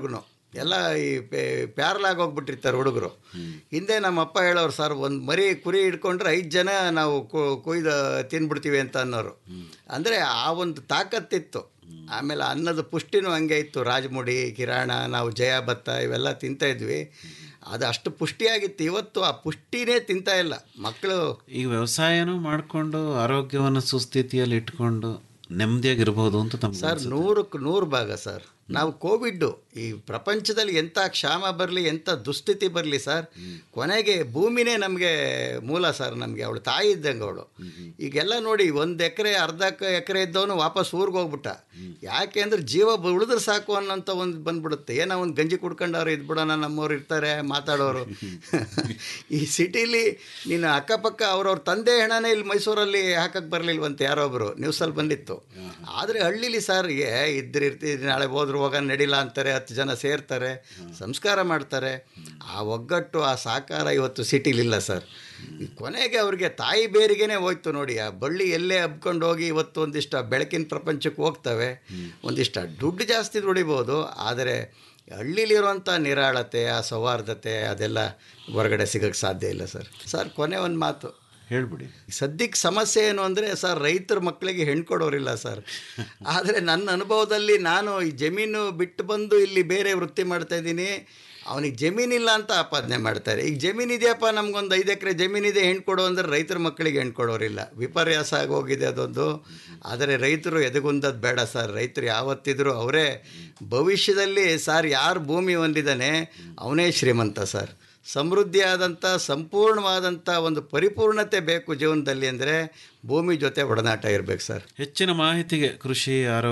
ಎಲ್ಲ ಈ ಪ್ಯಾರಲಾಗಿ ಹೋಗ್ಬಿಟ್ಟಿರ್ತಾರೆ ಹುಡುಗರು ಹಿಂದೆ ನಮ್ಮ ಅಪ್ಪ ಹೇಳೋರು ಸರ್ ಒಂದು ಮರಿ ಕುರಿ ಹಿಡ್ಕೊಂಡ್ರೆ ಐದು ಜನ ನಾವು ಕು- ಕುಯ್ದು ತಿನ್ಬಿಡ್ತೀವಿ ಅಂತ ಅನ್ನೋರು ಅಂದರೆ ಆ ಒಂದು ತಾಕತ್ತಿತ್ತು ಆಮೇಲೆ ಅನ್ನದ ಪುಷ್ಟಿನೂ ಹಂಗೆ ಇತ್ತು ರಾಜಮುಡಿ ಕಿರಾಣ ನಾವು ಜಯ ಭತ್ತ ಇವೆಲ್ಲ ತಿಂತಾ ಇದ್ವಿ ಅದು ಅಷ್ಟು ಪುಷ್ಟಿಯಾಗಿತ್ತು ಇವತ್ತು ಆ ಪುಷ್ಟಿನೇ ತಿಂತಾ ಇಲ್ಲ ಮಕ್ಕಳು
ಈಗ ವ್ಯವಸಾಯನೂ ಮಾಡಿಕೊಂಡು ಆರೋಗ್ಯವನ್ನು ಸುಸ್ಥಿತಿಯಲ್ಲಿ ಇಟ್ಕೊಂಡು ನೆಮ್ಮದಿಯಾಗಿರ್ಬೋದು ಅಂತ ತಮ್ಮ
ಸರ್ ನೂರಕ್ಕೆ ನೂರು ಭಾಗ ಸರ್ ನಾವು ಕೋವಿಡ್ಡು ಈ ಪ್ರಪಂಚದಲ್ಲಿ ಎಂಥ ಕ್ಷಾಮ ಬರಲಿ ಎಂಥ ದುಸ್ಥಿತಿ ಬರಲಿ ಸರ್ ಕೊನೆಗೆ ಭೂಮಿನೇ ನಮಗೆ ಮೂಲ ಸರ್ ನಮಗೆ ಅವಳು ತಾಯಿ ಇದ್ದಂಗೆ ಅವಳು ಈಗೆಲ್ಲ ನೋಡಿ ಒಂದು ಎಕರೆ ಅರ್ಧ ಎಕರೆ ಇದ್ದವನು ವಾಪಸ್ ಊರಿಗೆ ಹೋಗ್ಬಿಟ್ಟ ಯಾಕೆ ಅಂದ್ರೆ ಜೀವ ಬ- ಉಳಿದ್ರೆ ಸಾಕು ಅನ್ನೋಂಥ ಒಂದು ಬಂದ್ಬಿಡುತ್ತೆ ಏನೋ ಒಂದು ಗಂಜಿ ಕುಡ್ಕೊಂಡವ್ರು ಇದ್ಬಿಡೋಣ ನಮ್ಮವ್ರು ಇರ್ತಾರೆ ಮಾತಾಡೋರು ಈ ಸಿಟಿಲಿ ನೀನು ಅಕ್ಕಪಕ್ಕ ಅವ್ರವ್ರ ತಂದೆ ಹೆಣನೇ ಇಲ್ಲಿ ಮೈಸೂರಲ್ಲಿ ಹಾಕಕ್ಕೆ ಬರಲಿಲ್ವಂತೆ ಯಾರೊಬ್ಬರು ನ್ಯೂಸಲ್ಲಿ ಬಂದಿತ್ತು ಆದರೆ ಹಳ್ಳಿಲಿ ಸರ್ ಏ ಇದ್ರೆ ಇರ್ತಿದ್ರಿ ನಾಳೆ ಹೋದ್ರು ಹೋಗ ನಡಿಲ್ಲ ಅಂತಾರೆ ಹತ್ತು ಜನ ಸೇರ್ತಾರೆ ಸಂಸ್ಕಾರ ಮಾಡ್ತಾರೆ ಆ ಒಗ್ಗಟ್ಟು ಆ ಸಾಕಾರ ಇವತ್ತು ಸಿಟಿಲಿಲ್ಲ ಸರ್ ಈ ಕೊನೆಗೆ ಅವ್ರಿಗೆ ತಾಯಿ ಬೇರಿಗೆನೇ ಹೋಯ್ತು ನೋಡಿ ಆ ಬಳ್ಳಿ ಎಲ್ಲೇ ಹಬ್ಕೊಂಡು ಹೋಗಿ ಇವತ್ತು ಒಂದಿಷ್ಟು ಆ ಬೆಳಕಿನ ಪ್ರಪಂಚಕ್ಕೆ ಹೋಗ್ತವೆ ಒಂದಿಷ್ಟು ದುಡ್ಡು ಜಾಸ್ತಿ ದುಡಿಬೋದು ಆದರೆ ಹಳ್ಳಿಲಿರುವಂಥ ನಿರಾಳತೆ ಆ ಸೌಹಾರ್ದತೆ ಅದೆಲ್ಲ ಹೊರಗಡೆ ಸಿಗೋಕ್ಕೆ ಸಾಧ್ಯ ಇಲ್ಲ ಸರ್ ಸರ್ ಕೊನೆ ಒಂದು ಮಾತು
ಹೇಳ್ಬಿಡಿ
ಸದ್ಯಕ್ಕೆ ಸಮಸ್ಯೆ ಏನು ಅಂದರೆ ಸರ್ ರೈತರ ಮಕ್ಕಳಿಗೆ ಹೆಣ್ಣು ಕೊಡೋರಿಲ್ಲ ಸರ್ ಆದರೆ ನನ್ನ ಅನುಭವದಲ್ಲಿ ನಾನು ಈ ಜಮೀನು ಬಿಟ್ಟು ಬಂದು ಇಲ್ಲಿ ಬೇರೆ ವೃತ್ತಿ ಮಾಡ್ತಾ ಇದ್ದೀನಿ ಅವನಿಗೆ ಜಮೀನಿಲ್ಲ ಅಂತ ಆಪಾದನೆ ಮಾಡ್ತಾರೆ ಈಗ ಜಮೀನು ಇದೆಯಪ್ಪ ನಮಗೊಂದು ಐದು ಎಕರೆ ಜಮೀನಿದೆ ಹೆಣ್ಣು ಕೊಡು ಅಂದರೆ ರೈತರ ಮಕ್ಕಳಿಗೆ ಹೆಣ್ಣು ಕೊಡೋರಿಲ್ಲ ವಿಪರ್ಯಾಸ ಆಗೋಗಿದೆ ಅದೊಂದು ಆದರೆ ರೈತರು ಎದೆಗುಂದದ್ದು ಬೇಡ ಸರ್ ರೈತರು ಯಾವತ್ತಿದ್ರೂ ಅವರೇ ಭವಿಷ್ಯದಲ್ಲಿ ಸರ್ ಯಾರು ಭೂಮಿ ಹೊಂದಿದ್ದಾನೆ ಅವನೇ ಶ್ರೀಮಂತ ಸರ್ ಸಮೃದ್ಧಿಯಾದಂಥ ಸಂಪೂರ್ಣವಾದಂಥ ಒಂದು ಪರಿಪೂರ್ಣತೆ ಬೇಕು ಜೀವನದಲ್ಲಿ ಅಂದರೆ ಭೂಮಿ ಜೊತೆ ಒಡನಾಟ ಇರಬೇಕು ಸರ್
ಹೆಚ್ಚಿನ ಮಾಹಿತಿಗೆ ಕೃಷಿ ಆರೋಗ್ಯ